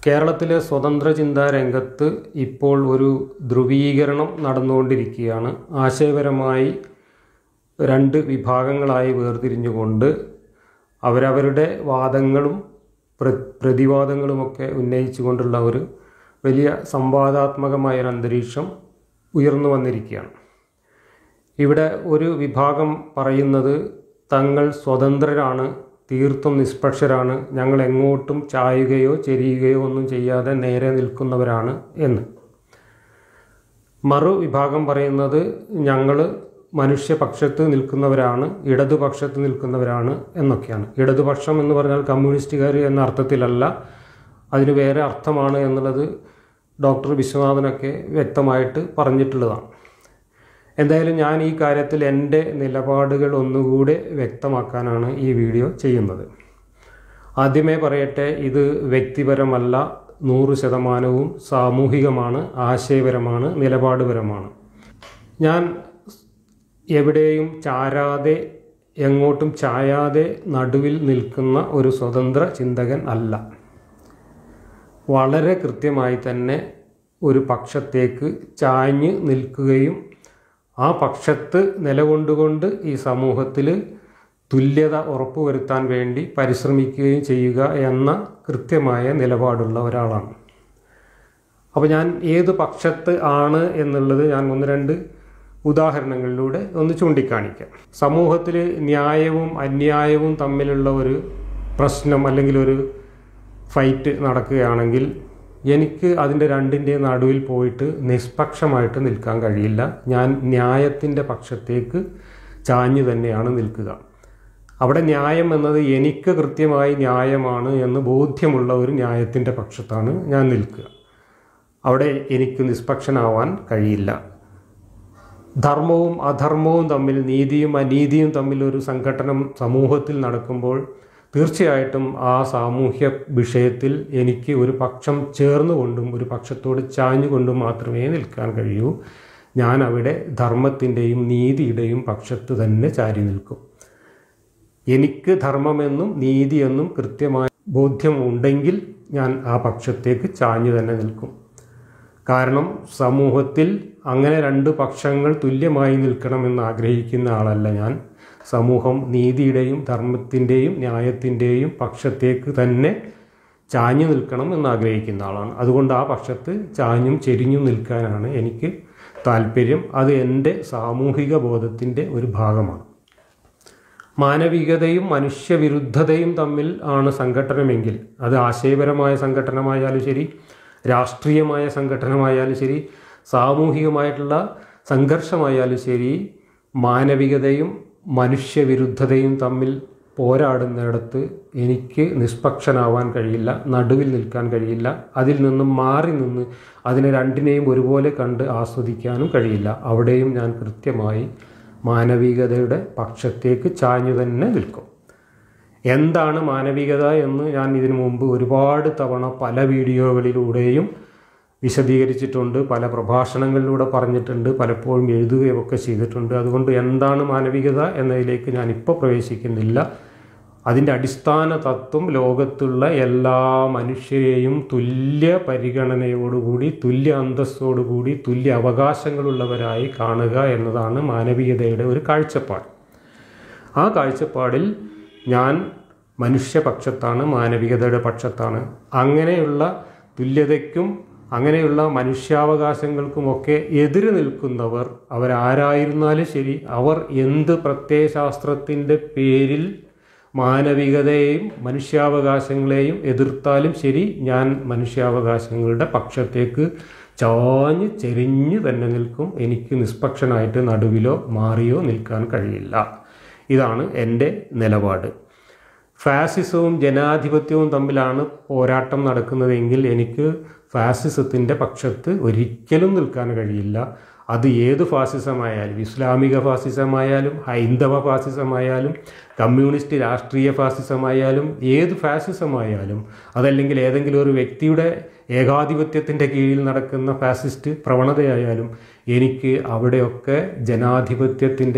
കേരളത്തിലെ സ്വതന്ത്ര ചിന്താ രംഗത്ത് ഇപ്പോൾ ഒരു ധ്രുവീകരണം നടന്നുകൊണ്ടിരിക്കുകയാണ് ആശയപരമായി രണ്ട് വിഭാഗങ്ങളായി വേർതിരിഞ്ഞുകൊണ്ട് അവരവരുടെ വാദങ്ങളും പ്ര പ്രതിവാദങ്ങളുമൊക്കെ ഉന്നയിച്ചുകൊണ്ടുള്ള ഒരു വലിയ സംവാദാത്മകമായ ഒരു അന്തരീക്ഷം ഉയർന്നു വന്നിരിക്കുകയാണ് ഇവിടെ ഒരു വിഭാഗം പറയുന്നത് തങ്ങൾ സ്വതന്ത്രരാണ് തീർത്തും നിഷ്പക്ഷരാണ് ഞങ്ങൾ എങ്ങോട്ടും ചായുകയോ ചെരിയുകയോ ഒന്നും ചെയ്യാതെ നേരെ നിൽക്കുന്നവരാണ് എന്ന് മറു വിഭാഗം പറയുന്നത് ഞങ്ങൾ മനുഷ്യപക്ഷത്ത് നിൽക്കുന്നവരാണ് ഇടതുപക്ഷത്ത് നിൽക്കുന്നവരാണ് എന്നൊക്കെയാണ് ഇടതുപക്ഷം എന്ന് പറഞ്ഞാൽ കമ്മ്യൂണിസ്റ്റുകാർ എന്ന അർത്ഥത്തിലല്ല അതിന് വേറെ അർത്ഥമാണ് എന്നുള്ളത് ഡോക്ടർ വിശ്വനാഥനൊക്കെ വ്യക്തമായിട്ട് പറഞ്ഞിട്ടുള്ളതാണ് എന്തായാലും ഞാൻ ഈ കാര്യത്തിൽ എൻ്റെ നിലപാടുകൾ ഒന്നുകൂടെ വ്യക്തമാക്കാനാണ് ഈ വീഡിയോ ചെയ്യുന്നത് ആദ്യമേ പറയട്ടെ ഇത് വ്യക്തിപരമല്ല നൂറ് ശതമാനവും സാമൂഹികമാണ് ആശയപരമാണ് നിലപാടുപരമാണ് ഞാൻ എവിടെയും ചാരാതെ എങ്ങോട്ടും ചായാതെ നടുവിൽ നിൽക്കുന്ന ഒരു സ്വതന്ത്ര ചിന്തകൻ അല്ല വളരെ കൃത്യമായി തന്നെ ഒരു പക്ഷത്തേക്ക് ചാഞ്ഞ് നിൽക്കുകയും ആ പക്ഷത്ത് നിലകൊണ്ടുകൊണ്ട് ഈ സമൂഹത്തിൽ തുല്യത ഉറപ്പുവരുത്താൻ വേണ്ടി പരിശ്രമിക്കുകയും ചെയ്യുക എന്ന കൃത്യമായ നിലപാടുള്ള ഒരാളാണ് അപ്പോൾ ഞാൻ ഏത് പക്ഷത്ത് ആണ് എന്നുള്ളത് ഞാൻ ഒന്ന് രണ്ട് ഉദാഹരണങ്ങളിലൂടെ ഒന്ന് ചൂണ്ടിക്കാണിക്കാം സമൂഹത്തിൽ ന്യായവും അന്യായവും തമ്മിലുള്ള ഒരു പ്രശ്നം അല്ലെങ്കിൽ ഒരു ഫൈറ്റ് നടക്കുകയാണെങ്കിൽ എനിക്ക് അതിൻ്റെ രണ്ടിൻ്റെ നടുവിൽ പോയിട്ട് നിഷ്പക്ഷമായിട്ട് നിൽക്കാൻ കഴിയില്ല ഞാൻ ന്യായത്തിൻ്റെ പക്ഷത്തേക്ക് ചാഞ്ഞു തന്നെയാണ് നിൽക്കുക അവിടെ ന്യായം എന്നത് എനിക്ക് കൃത്യമായി ന്യായമാണ് എന്ന് ബോധ്യമുള്ള ഒരു ന്യായത്തിൻ്റെ പക്ഷത്താണ് ഞാൻ നിൽക്കുക അവിടെ എനിക്ക് നിഷ്പക്ഷനാവാൻ കഴിയില്ല ധർമ്മവും അധർമ്മവും തമ്മിൽ നീതിയും അനീതിയും തമ്മിൽ ഒരു സംഘടനം സമൂഹത്തിൽ നടക്കുമ്പോൾ തീർച്ചയായിട്ടും ആ സാമൂഹ്യ വിഷയത്തിൽ എനിക്ക് ഒരു പക്ഷം ചേർന്നുകൊണ്ടും ഒരു പക്ഷത്തോട് ചാഞ്ഞുകൊണ്ടും മാത്രമേ നിൽക്കാൻ കഴിയൂ ഞാൻ അവിടെ ധർമ്മത്തിൻ്റെയും നീതിയുടെയും പക്ഷത്ത് തന്നെ ചാരി നിൽക്കും എനിക്ക് ധർമ്മമെന്നും നീതിയെന്നും കൃത്യമായ ബോധ്യമുണ്ടെങ്കിൽ ഞാൻ ആ പക്ഷത്തേക്ക് ചാഞ്ഞു തന്നെ നിൽക്കും കാരണം സമൂഹത്തിൽ അങ്ങനെ രണ്ട് പക്ഷങ്ങൾ തുല്യമായി നിൽക്കണമെന്ന് ആഗ്രഹിക്കുന്ന ആളല്ല ഞാൻ സമൂഹം നീതിയുടെയും ധർമ്മത്തിൻ്റെയും ന്യായത്തിൻ്റെയും പക്ഷത്തേക്ക് തന്നെ ചാഞ്ഞു നിൽക്കണം എന്ന് ആഗ്രഹിക്കുന്ന ആളാണ് അതുകൊണ്ട് ആ പക്ഷത്ത് ചാഞ്ഞും ചെരിഞ്ഞും നിൽക്കാനാണ് എനിക്ക് താല്പര്യം അത് എൻ്റെ സാമൂഹിക ബോധത്തിൻ്റെ ഒരു ഭാഗമാണ് മാനവികതയും മനുഷ്യവിരുദ്ധതയും തമ്മിൽ ആണ് സംഘടനമെങ്കിൽ അത് ആശയപരമായ സംഘടനമായാലും ശരി രാഷ്ട്രീയമായ സംഘടനമായാലും ശരി സാമൂഹികമായിട്ടുള്ള സംഘർഷമായാലും ശരി മാനവികതയും മനുഷ്യവിരുദ്ധതയും തമ്മിൽ പോരാടുന്നിടത്ത് എനിക്ക് നിഷ്പക്ഷനാവാൻ കഴിയില്ല നടുവിൽ നിൽക്കാൻ കഴിയില്ല അതിൽ നിന്നും മാറി നിന്ന് അതിനെ രണ്ടിനെയും ഒരുപോലെ കണ്ട് ആസ്വദിക്കാനും കഴിയില്ല അവിടെയും ഞാൻ കൃത്യമായി മാനവികതയുടെ പക്ഷത്തേക്ക് ചാഞ്ഞു തന്നെ നിൽക്കും എന്താണ് മാനവികത എന്ന് ഞാൻ ഇതിനു മുമ്പ് ഒരുപാട് തവണ പല വീഡിയോകളിലൂടെയും വിശദീകരിച്ചിട്ടുണ്ട് പല പ്രഭാഷണങ്ങളിലൂടെ പറഞ്ഞിട്ടുണ്ട് പലപ്പോഴും എഴുതുകയൊക്കെ ചെയ്തിട്ടുണ്ട് അതുകൊണ്ട് എന്താണ് മാനവികത എന്നതിലേക്ക് ഞാൻ ഇപ്പോൾ പ്രവേശിക്കുന്നില്ല അതിൻ്റെ അടിസ്ഥാന തത്വം ലോകത്തുള്ള എല്ലാ മനുഷ്യരെയും തുല്യ പരിഗണനയോടുകൂടി തുല്യ അന്തസ്സോടുകൂടി തുല്യ അവകാശങ്ങളുള്ളവരായി കാണുക എന്നതാണ് മാനവികതയുടെ ഒരു കാഴ്ചപ്പാട് ആ കാഴ്ചപ്പാടിൽ ഞാൻ മനുഷ്യപക്ഷത്താണ് മാനവികതയുടെ പക്ഷത്താണ് അങ്ങനെയുള്ള തുല്യതയ്ക്കും അങ്ങനെയുള്ള മനുഷ്യാവകാശങ്ങൾക്കുമൊക്കെ എതിര് നിൽക്കുന്നവർ അവരാരായിരുന്നാലും ശരി അവർ എന്ത് പ്രത്യയശാസ്ത്രത്തിൻ്റെ പേരിൽ മാനവികതയെയും മനുഷ്യാവകാശങ്ങളെയും എതിർത്താലും ശരി ഞാൻ മനുഷ്യാവകാശങ്ങളുടെ പക്ഷത്തേക്ക് ചാഞ്ഞ് ചെരിഞ്ഞ് തന്നെ നിൽക്കും എനിക്ക് നിഷ്പക്ഷനായിട്ട് നടുവിലോ മാറിയോ നിൽക്കാൻ കഴിയില്ല ഇതാണ് എൻ്റെ നിലപാട് ഫാസിസവും ജനാധിപത്യവും തമ്മിലാണ് പോരാട്ടം നടക്കുന്നതെങ്കിൽ എനിക്ക് ഫാസിസത്തിൻ്റെ പക്ഷത്ത് ഒരിക്കലും നിൽക്കാൻ കഴിയില്ല അത് ഏത് ഫാസിസമായാലും ഇസ്ലാമിക ഫാസിസമായാലും ഹൈന്ദവ ഫാസിസമായാലും കമ്മ്യൂണിസ്റ്റ് രാഷ്ട്രീയ ഫാസിസമായാലും ഏത് ഫാസിസമായാലും അതല്ലെങ്കിൽ ഏതെങ്കിലും ഒരു വ്യക്തിയുടെ ഏകാധിപത്യത്തിൻ്റെ കീഴിൽ നടക്കുന്ന ഫാസിസ്റ്റ് പ്രവണതയായാലും എനിക്ക് അവിടെയൊക്കെ ജനാധിപത്യത്തിൻ്റെ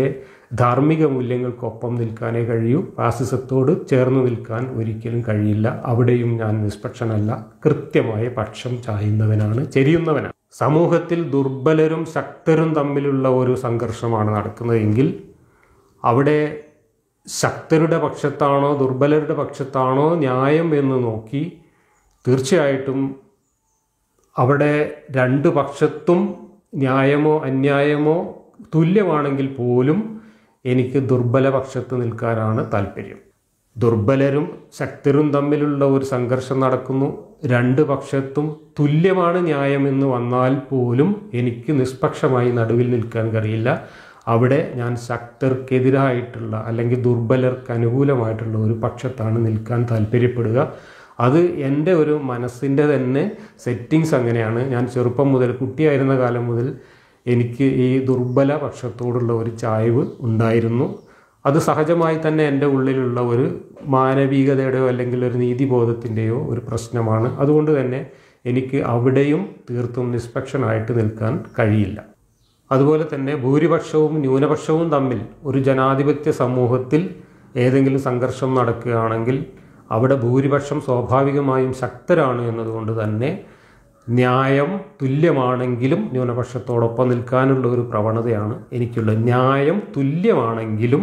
ധാർമ്മിക മൂല്യങ്ങൾക്കൊപ്പം നിൽക്കാനേ കഴിയൂ ഫാസിസത്തോട് ചേർന്ന് നിൽക്കാൻ ഒരിക്കലും കഴിയില്ല അവിടെയും ഞാൻ നിഷ്പക്ഷനല്ല കൃത്യമായ പക്ഷം ചായുന്നവനാണ് ചെരിയുന്നവനാണ് സമൂഹത്തിൽ ദുർബലരും ശക്തരും തമ്മിലുള്ള ഒരു സംഘർഷമാണ് നടക്കുന്നതെങ്കിൽ അവിടെ ശക്തരുടെ പക്ഷത്താണോ ദുർബലരുടെ പക്ഷത്താണോ ന്യായം എന്ന് നോക്കി തീർച്ചയായിട്ടും അവിടെ രണ്ട് പക്ഷത്തും ന്യായമോ അന്യായമോ തുല്യമാണെങ്കിൽ പോലും എനിക്ക് ദുർബല പക്ഷത്ത് നിൽക്കാനാണ് താല്പര്യം ദുർബലരും ശക്തരും തമ്മിലുള്ള ഒരു സംഘർഷം നടക്കുന്നു രണ്ട് പക്ഷത്തും തുല്യമാണ് ന്യായമെന്ന് വന്നാൽ പോലും എനിക്ക് നിഷ്പക്ഷമായി നടുവിൽ നിൽക്കാൻ കഴിയില്ല അവിടെ ഞാൻ ശക്തർക്കെതിരായിട്ടുള്ള അല്ലെങ്കിൽ ദുർബലർക്ക് അനുകൂലമായിട്ടുള്ള ഒരു പക്ഷത്താണ് നിൽക്കാൻ താല്പര്യപ്പെടുക അത് എൻ്റെ ഒരു മനസ്സിൻ്റെ തന്നെ സെറ്റിങ്സ് അങ്ങനെയാണ് ഞാൻ ചെറുപ്പം മുതൽ കുട്ടിയായിരുന്ന കാലം മുതൽ എനിക്ക് ഈ ദുർബല പക്ഷത്തോടുള്ള ഒരു ചായ്വ് ഉണ്ടായിരുന്നു അത് സഹജമായി തന്നെ എൻ്റെ ഉള്ളിലുള്ള ഒരു മാനവികതയുടെയോ അല്ലെങ്കിൽ ഒരു നീതിബോധത്തിൻ്റെയോ ഒരു പ്രശ്നമാണ് അതുകൊണ്ട് തന്നെ എനിക്ക് അവിടെയും തീർത്തും നിഷ്പക്ഷനായിട്ട് നിൽക്കാൻ കഴിയില്ല അതുപോലെ തന്നെ ഭൂരിപക്ഷവും ന്യൂനപക്ഷവും തമ്മിൽ ഒരു ജനാധിപത്യ സമൂഹത്തിൽ ഏതെങ്കിലും സംഘർഷം നടക്കുകയാണെങ്കിൽ അവിടെ ഭൂരിപക്ഷം സ്വാഭാവികമായും ശക്തരാണ് എന്നതുകൊണ്ട് തന്നെ ന്യായം തുല്യമാണെങ്കിലും ന്യൂനപക്ഷത്തോടൊപ്പം നിൽക്കാനുള്ള ഒരു പ്രവണതയാണ് എനിക്കുള്ളത് ന്യായം തുല്യമാണെങ്കിലും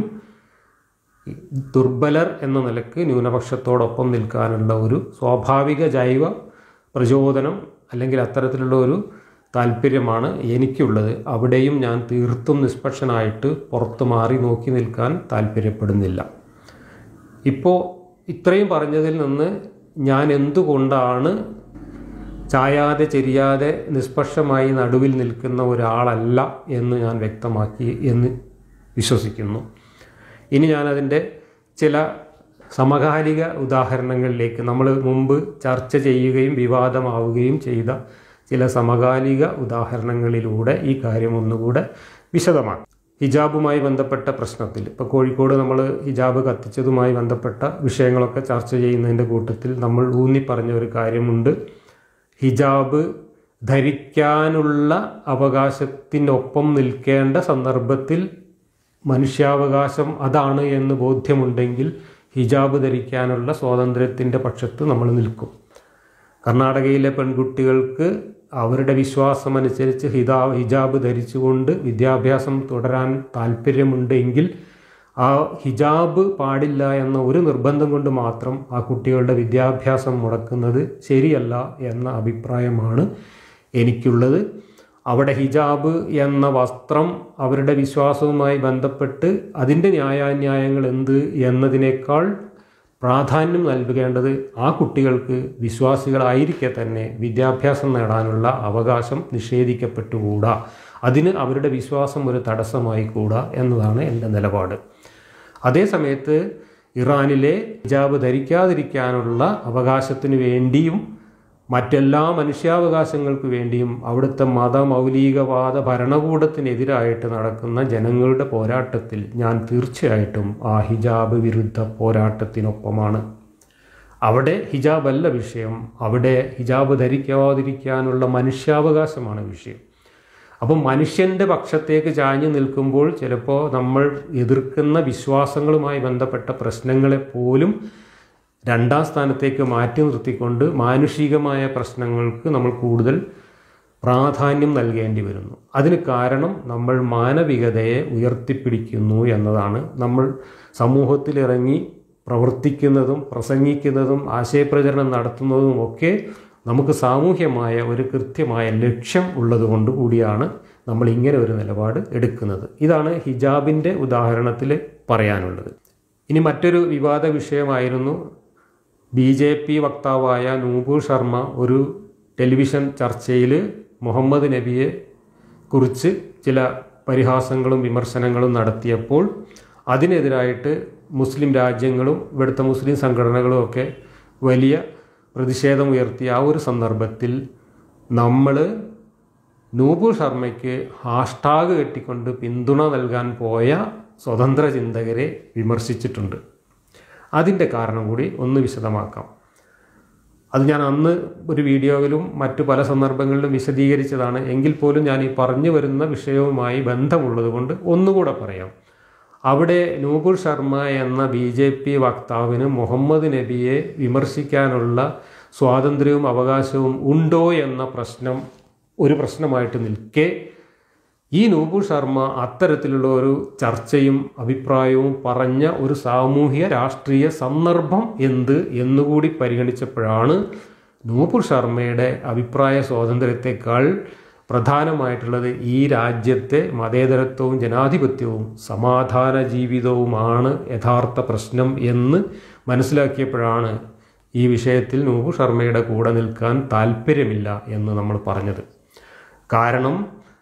ദുർബലർ എന്ന നിലക്ക് ന്യൂനപക്ഷത്തോടൊപ്പം നിൽക്കാനുള്ള ഒരു സ്വാഭാവിക ജൈവ പ്രചോദനം അല്ലെങ്കിൽ അത്തരത്തിലുള്ള ഒരു താല്പര്യമാണ് എനിക്കുള്ളത് അവിടെയും ഞാൻ തീർത്തും നിഷ്പക്ഷനായിട്ട് പുറത്തു മാറി നോക്കി നിൽക്കാൻ താല്പര്യപ്പെടുന്നില്ല ഇപ്പോൾ ഇത്രയും പറഞ്ഞതിൽ നിന്ന് ഞാൻ എന്തുകൊണ്ടാണ് ചായാതെ ചെരിയാതെ നിഷ്പക്ഷമായി നടുവിൽ നിൽക്കുന്ന ഒരാളല്ല എന്ന് ഞാൻ വ്യക്തമാക്കി എന്ന് വിശ്വസിക്കുന്നു ഇനി ഞാനതിൻ്റെ ചില സമകാലിക ഉദാഹരണങ്ങളിലേക്ക് നമ്മൾ മുമ്പ് ചർച്ച ചെയ്യുകയും വിവാദമാവുകയും ചെയ്ത ചില സമകാലിക ഉദാഹരണങ്ങളിലൂടെ ഈ കാര്യം ഒന്നുകൂടെ വിശദമാക്കും ഹിജാബുമായി ബന്ധപ്പെട്ട പ്രശ്നത്തിൽ ഇപ്പോൾ കോഴിക്കോട് നമ്മൾ ഹിജാബ് കത്തിച്ചതുമായി ബന്ധപ്പെട്ട വിഷയങ്ങളൊക്കെ ചർച്ച ചെയ്യുന്നതിൻ്റെ കൂട്ടത്തിൽ നമ്മൾ ഊന്നി പറഞ്ഞ ഒരു കാര്യമുണ്ട് ഹിജാബ് ധരിക്കാനുള്ള അവകാശത്തിനൊപ്പം നിൽക്കേണ്ട സന്ദർഭത്തിൽ മനുഷ്യാവകാശം അതാണ് എന്ന് ബോധ്യമുണ്ടെങ്കിൽ ഹിജാബ് ധരിക്കാനുള്ള സ്വാതന്ത്ര്യത്തിൻ്റെ പക്ഷത്ത് നമ്മൾ നിൽക്കും കർണാടകയിലെ പെൺകുട്ടികൾക്ക് അവരുടെ വിശ്വാസമനുസരിച്ച് ഹിതാ ഹിജാബ് ധരിച്ചുകൊണ്ട് വിദ്യാഭ്യാസം തുടരാൻ താല്പര്യമുണ്ടെങ്കിൽ ആ ഹിജാബ് പാടില്ല എന്ന ഒരു നിർബന്ധം കൊണ്ട് മാത്രം ആ കുട്ടികളുടെ വിദ്യാഭ്യാസം മുടക്കുന്നത് ശരിയല്ല എന്ന അഭിപ്രായമാണ് എനിക്കുള്ളത് അവിടെ ഹിജാബ് എന്ന വസ്ത്രം അവരുടെ വിശ്വാസവുമായി ബന്ധപ്പെട്ട് അതിൻ്റെ ന്യായാന്യായങ്ങൾ എന്ത് എന്നതിനേക്കാൾ പ്രാധാന്യം നൽകേണ്ടത് ആ കുട്ടികൾക്ക് വിശ്വാസികളായിരിക്കെ തന്നെ വിദ്യാഭ്യാസം നേടാനുള്ള അവകാശം നിഷേധിക്കപ്പെട്ടുകൂടാ അതിന് അവരുടെ വിശ്വാസം ഒരു തടസ്സമായി കൂടാ എന്നതാണ് എൻ്റെ നിലപാട് അതേസമയത്ത് ഇറാനിലെ ഹിജാബ് ധരിക്കാതിരിക്കാനുള്ള അവകാശത്തിന് വേണ്ടിയും മറ്റെല്ലാ മനുഷ്യാവകാശങ്ങൾക്ക് വേണ്ടിയും അവിടുത്തെ മതമൗലികവാദ ഭരണകൂടത്തിനെതിരായിട്ട് നടക്കുന്ന ജനങ്ങളുടെ പോരാട്ടത്തിൽ ഞാൻ തീർച്ചയായിട്ടും ആ ഹിജാബ് വിരുദ്ധ പോരാട്ടത്തിനൊപ്പമാണ് അവിടെ ഹിജാബ് അല്ല വിഷയം അവിടെ ഹിജാബ് ധരിക്കാതിരിക്കാനുള്ള മനുഷ്യാവകാശമാണ് വിഷയം അപ്പം മനുഷ്യൻ്റെ പക്ഷത്തേക്ക് ചാഞ്ഞു നിൽക്കുമ്പോൾ ചിലപ്പോൾ നമ്മൾ എതിർക്കുന്ന വിശ്വാസങ്ങളുമായി ബന്ധപ്പെട്ട പ്രശ്നങ്ങളെ പോലും രണ്ടാം സ്ഥാനത്തേക്ക് മാറ്റി നിർത്തിക്കൊണ്ട് മാനുഷികമായ പ്രശ്നങ്ങൾക്ക് നമ്മൾ കൂടുതൽ പ്രാധാന്യം നൽകേണ്ടി വരുന്നു അതിന് കാരണം നമ്മൾ മാനവികതയെ ഉയർത്തിപ്പിടിക്കുന്നു എന്നതാണ് നമ്മൾ സമൂഹത്തിലിറങ്ങി പ്രവർത്തിക്കുന്നതും പ്രസംഗിക്കുന്നതും ആശയപ്രചരണം നടത്തുന്നതും ഒക്കെ നമുക്ക് സാമൂഹ്യമായ ഒരു കൃത്യമായ ലക്ഷ്യം ഉള്ളതുകൊണ്ട് കൂടിയാണ് നമ്മൾ ഇങ്ങനെ ഒരു നിലപാട് എടുക്കുന്നത് ഇതാണ് ഹിജാബിൻ്റെ ഉദാഹരണത്തിൽ പറയാനുള്ളത് ഇനി മറ്റൊരു വിവാദ വിഷയമായിരുന്നു ബി ജെ പി വക്താവായ നൂപൂർ ശർമ്മ ഒരു ടെലിവിഷൻ ചർച്ചയിൽ മുഹമ്മദ് നബിയെ കുറിച്ച് ചില പരിഹാസങ്ങളും വിമർശനങ്ങളും നടത്തിയപ്പോൾ അതിനെതിരായിട്ട് മുസ്ലിം രാജ്യങ്ങളും ഇവിടുത്തെ മുസ്ലിം സംഘടനകളും ഒക്കെ വലിയ പ്രതിഷേധം ഉയർത്തിയ ആ ഒരു സന്ദർഭത്തിൽ നമ്മൾ നൂപൂർ ശർമ്മയ്ക്ക് ഹാഷ്ടാഗ് കെട്ടിക്കൊണ്ട് പിന്തുണ നൽകാൻ പോയ സ്വതന്ത്ര ചിന്തകരെ വിമർശിച്ചിട്ടുണ്ട് അതിൻ്റെ കാരണം കൂടി ഒന്ന് വിശദമാക്കാം അത് ഞാൻ അന്ന് ഒരു വീഡിയോയിലും മറ്റു പല സന്ദർഭങ്ങളിലും വിശദീകരിച്ചതാണ് എങ്കിൽ പോലും ഞാൻ ഈ പറഞ്ഞു വരുന്ന വിഷയവുമായി ബന്ധമുള്ളത് കൊണ്ട് ഒന്നുകൂടെ പറയാം അവിടെ നൂപുർ ശർമ്മ എന്ന ബി ജെ പി വക്താവിന് മുഹമ്മദ് നബിയെ വിമർശിക്കാനുള്ള സ്വാതന്ത്ര്യവും അവകാശവും ഉണ്ടോ എന്ന പ്രശ്നം ഒരു പ്രശ്നമായിട്ട് നിൽക്കെ ഈ നൂപുർ ശർമ്മ അത്തരത്തിലുള്ള ഒരു ചർച്ചയും അഭിപ്രായവും പറഞ്ഞ ഒരു സാമൂഹിക രാഷ്ട്രീയ സന്ദർഭം എന്ത് എന്നുകൂടി പരിഗണിച്ചപ്പോഴാണ് നൂപുർ ശർമ്മയുടെ അഭിപ്രായ സ്വാതന്ത്ര്യത്തെക്കാൾ പ്രധാനമായിട്ടുള്ളത് ഈ രാജ്യത്തെ മതേതരത്വവും ജനാധിപത്യവും സമാധാന ജീവിതവുമാണ് യഥാർത്ഥ പ്രശ്നം എന്ന് മനസ്സിലാക്കിയപ്പോഴാണ് ഈ വിഷയത്തിൽ നൂപുർ ശർമ്മയുടെ കൂടെ നിൽക്കാൻ താല്പര്യമില്ല എന്ന് നമ്മൾ പറഞ്ഞത് കാരണം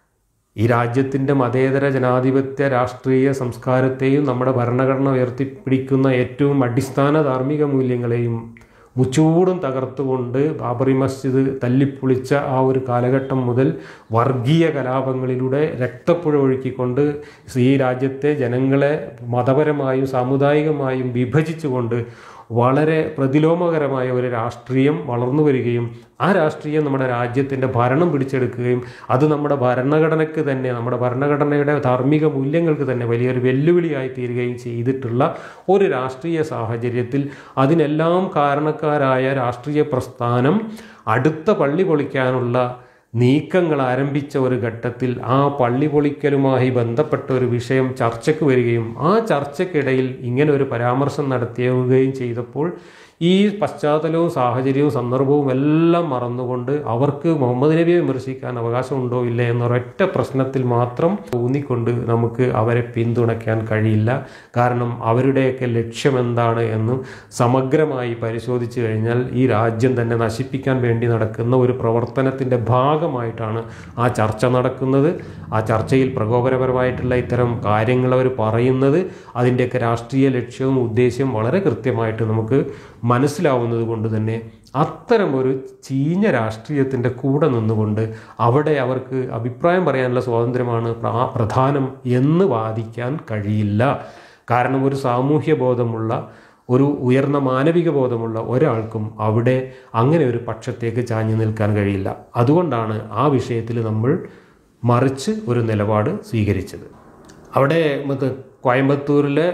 ഈ രാജ്യത്തിൻ്റെ മതേതര ജനാധിപത്യ രാഷ്ട്രീയ സംസ്കാരത്തെയും നമ്മുടെ ഭരണഘടന ഉയർത്തിപ്പിടിക്കുന്ന ഏറ്റവും അടിസ്ഥാന ധാർമ്മിക മൂല്യങ്ങളെയും മുച്ചൂടും തകർത്തുകൊണ്ട് ബാബറി മസ്ജിദ് തല്ലിപ്പൊളിച്ച ആ ഒരു കാലഘട്ടം മുതൽ വർഗീയ കലാപങ്ങളിലൂടെ രക്തപ്പുഴ ഒഴുക്കിക്കൊണ്ട് ഈ രാജ്യത്തെ ജനങ്ങളെ മതപരമായും സാമുദായികമായും വിഭജിച്ചുകൊണ്ട് വളരെ പ്രതിലോമകരമായ ഒരു രാഷ്ട്രീയം വളർന്നു വരികയും ആ രാഷ്ട്രീയം നമ്മുടെ രാജ്യത്തിൻ്റെ ഭരണം പിടിച്ചെടുക്കുകയും അത് നമ്മുടെ ഭരണഘടനയ്ക്ക് തന്നെ നമ്മുടെ ഭരണഘടനയുടെ ധാർമ്മിക മൂല്യങ്ങൾക്ക് തന്നെ വലിയൊരു വെല്ലുവിളിയായി തീരുകയും ചെയ്തിട്ടുള്ള ഒരു രാഷ്ട്രീയ സാഹചര്യത്തിൽ അതിനെല്ലാം കാരണക്കാരായ രാഷ്ട്രീയ പ്രസ്ഥാനം അടുത്ത പള്ളി പൊളിക്കാനുള്ള നീക്കങ്ങൾ ആരംഭിച്ച ഒരു ഘട്ടത്തിൽ ആ പള്ളി പൊളിക്കലുമായി ബന്ധപ്പെട്ട ഒരു വിഷയം ചർച്ചയ്ക്ക് വരികയും ആ ചർച്ചയ്ക്കിടയിൽ ഇങ്ങനെ ഒരു പരാമർശം നടത്തിയുകയും ചെയ്തപ്പോൾ ഈ പശ്ചാത്തലവും സാഹചര്യവും സന്ദർഭവും എല്ലാം മറന്നുകൊണ്ട് അവർക്ക് മുഹമ്മദ് നബിയെ വിമർശിക്കാൻ അവകാശമുണ്ടോ ഇല്ലേ എന്നൊരൊറ്റ പ്രശ്നത്തിൽ മാത്രം ഊന്നിക്കൊണ്ട് നമുക്ക് അവരെ പിന്തുണയ്ക്കാൻ കഴിയില്ല കാരണം അവരുടെയൊക്കെ ലക്ഷ്യം എന്താണ് എന്നും സമഗ്രമായി പരിശോധിച്ചു കഴിഞ്ഞാൽ ഈ രാജ്യം തന്നെ നശിപ്പിക്കാൻ വേണ്ടി നടക്കുന്ന ഒരു പ്രവർത്തനത്തിൻ്റെ ഭാഗമായിട്ടാണ് ആ ചർച്ച നടക്കുന്നത് ആ ചർച്ചയിൽ പ്രകോപനപരമായിട്ടുള്ള ഇത്തരം കാര്യങ്ങൾ അവർ പറയുന്നത് അതിൻ്റെയൊക്കെ രാഷ്ട്രീയ ലക്ഷ്യവും ഉദ്ദേശ്യവും വളരെ കൃത്യമായിട്ട് നമുക്ക് മനസ്സിലാവുന്നത് കൊണ്ട് തന്നെ അത്തരം ഒരു ചീഞ്ഞ രാഷ്ട്രീയത്തിൻ്റെ കൂടെ നിന്നുകൊണ്ട് അവിടെ അവർക്ക് അഭിപ്രായം പറയാനുള്ള സ്വാതന്ത്ര്യമാണ് പ്ര- പ്രധാനം എന്ന് വാദിക്കാൻ കഴിയില്ല കാരണം ഒരു സാമൂഹ്യ ബോധമുള്ള ഒരു ഉയർന്ന മാനവിക ബോധമുള്ള ഒരാൾക്കും അവിടെ അങ്ങനെ ഒരു പക്ഷത്തേക്ക് ചാഞ്ഞു നിൽക്കാൻ കഴിയില്ല അതുകൊണ്ടാണ് ആ വിഷയത്തിൽ നമ്മൾ മറിച്ച് ഒരു നിലപാട് സ്വീകരിച്ചത് അവിടെ മറ്റേ കോയമ്പത്തൂരിലെ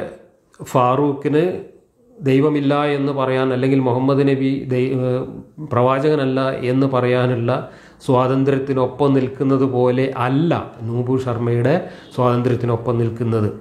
ഫാറൂഖിന് ദൈവമില്ല എന്ന് പറയാൻ അല്ലെങ്കിൽ മുഹമ്മദ് നബി ദൈ ഏഹ് പ്രവാചകനല്ല എന്ന് പറയാനുള്ള സ്വാതന്ത്ര്യത്തിനൊപ്പം നിൽക്കുന്നത് പോലെ അല്ല നൂപു ശർമ്മയുടെ സ്വാതന്ത്ര്യത്തിനൊപ്പം നിൽക്കുന്നത്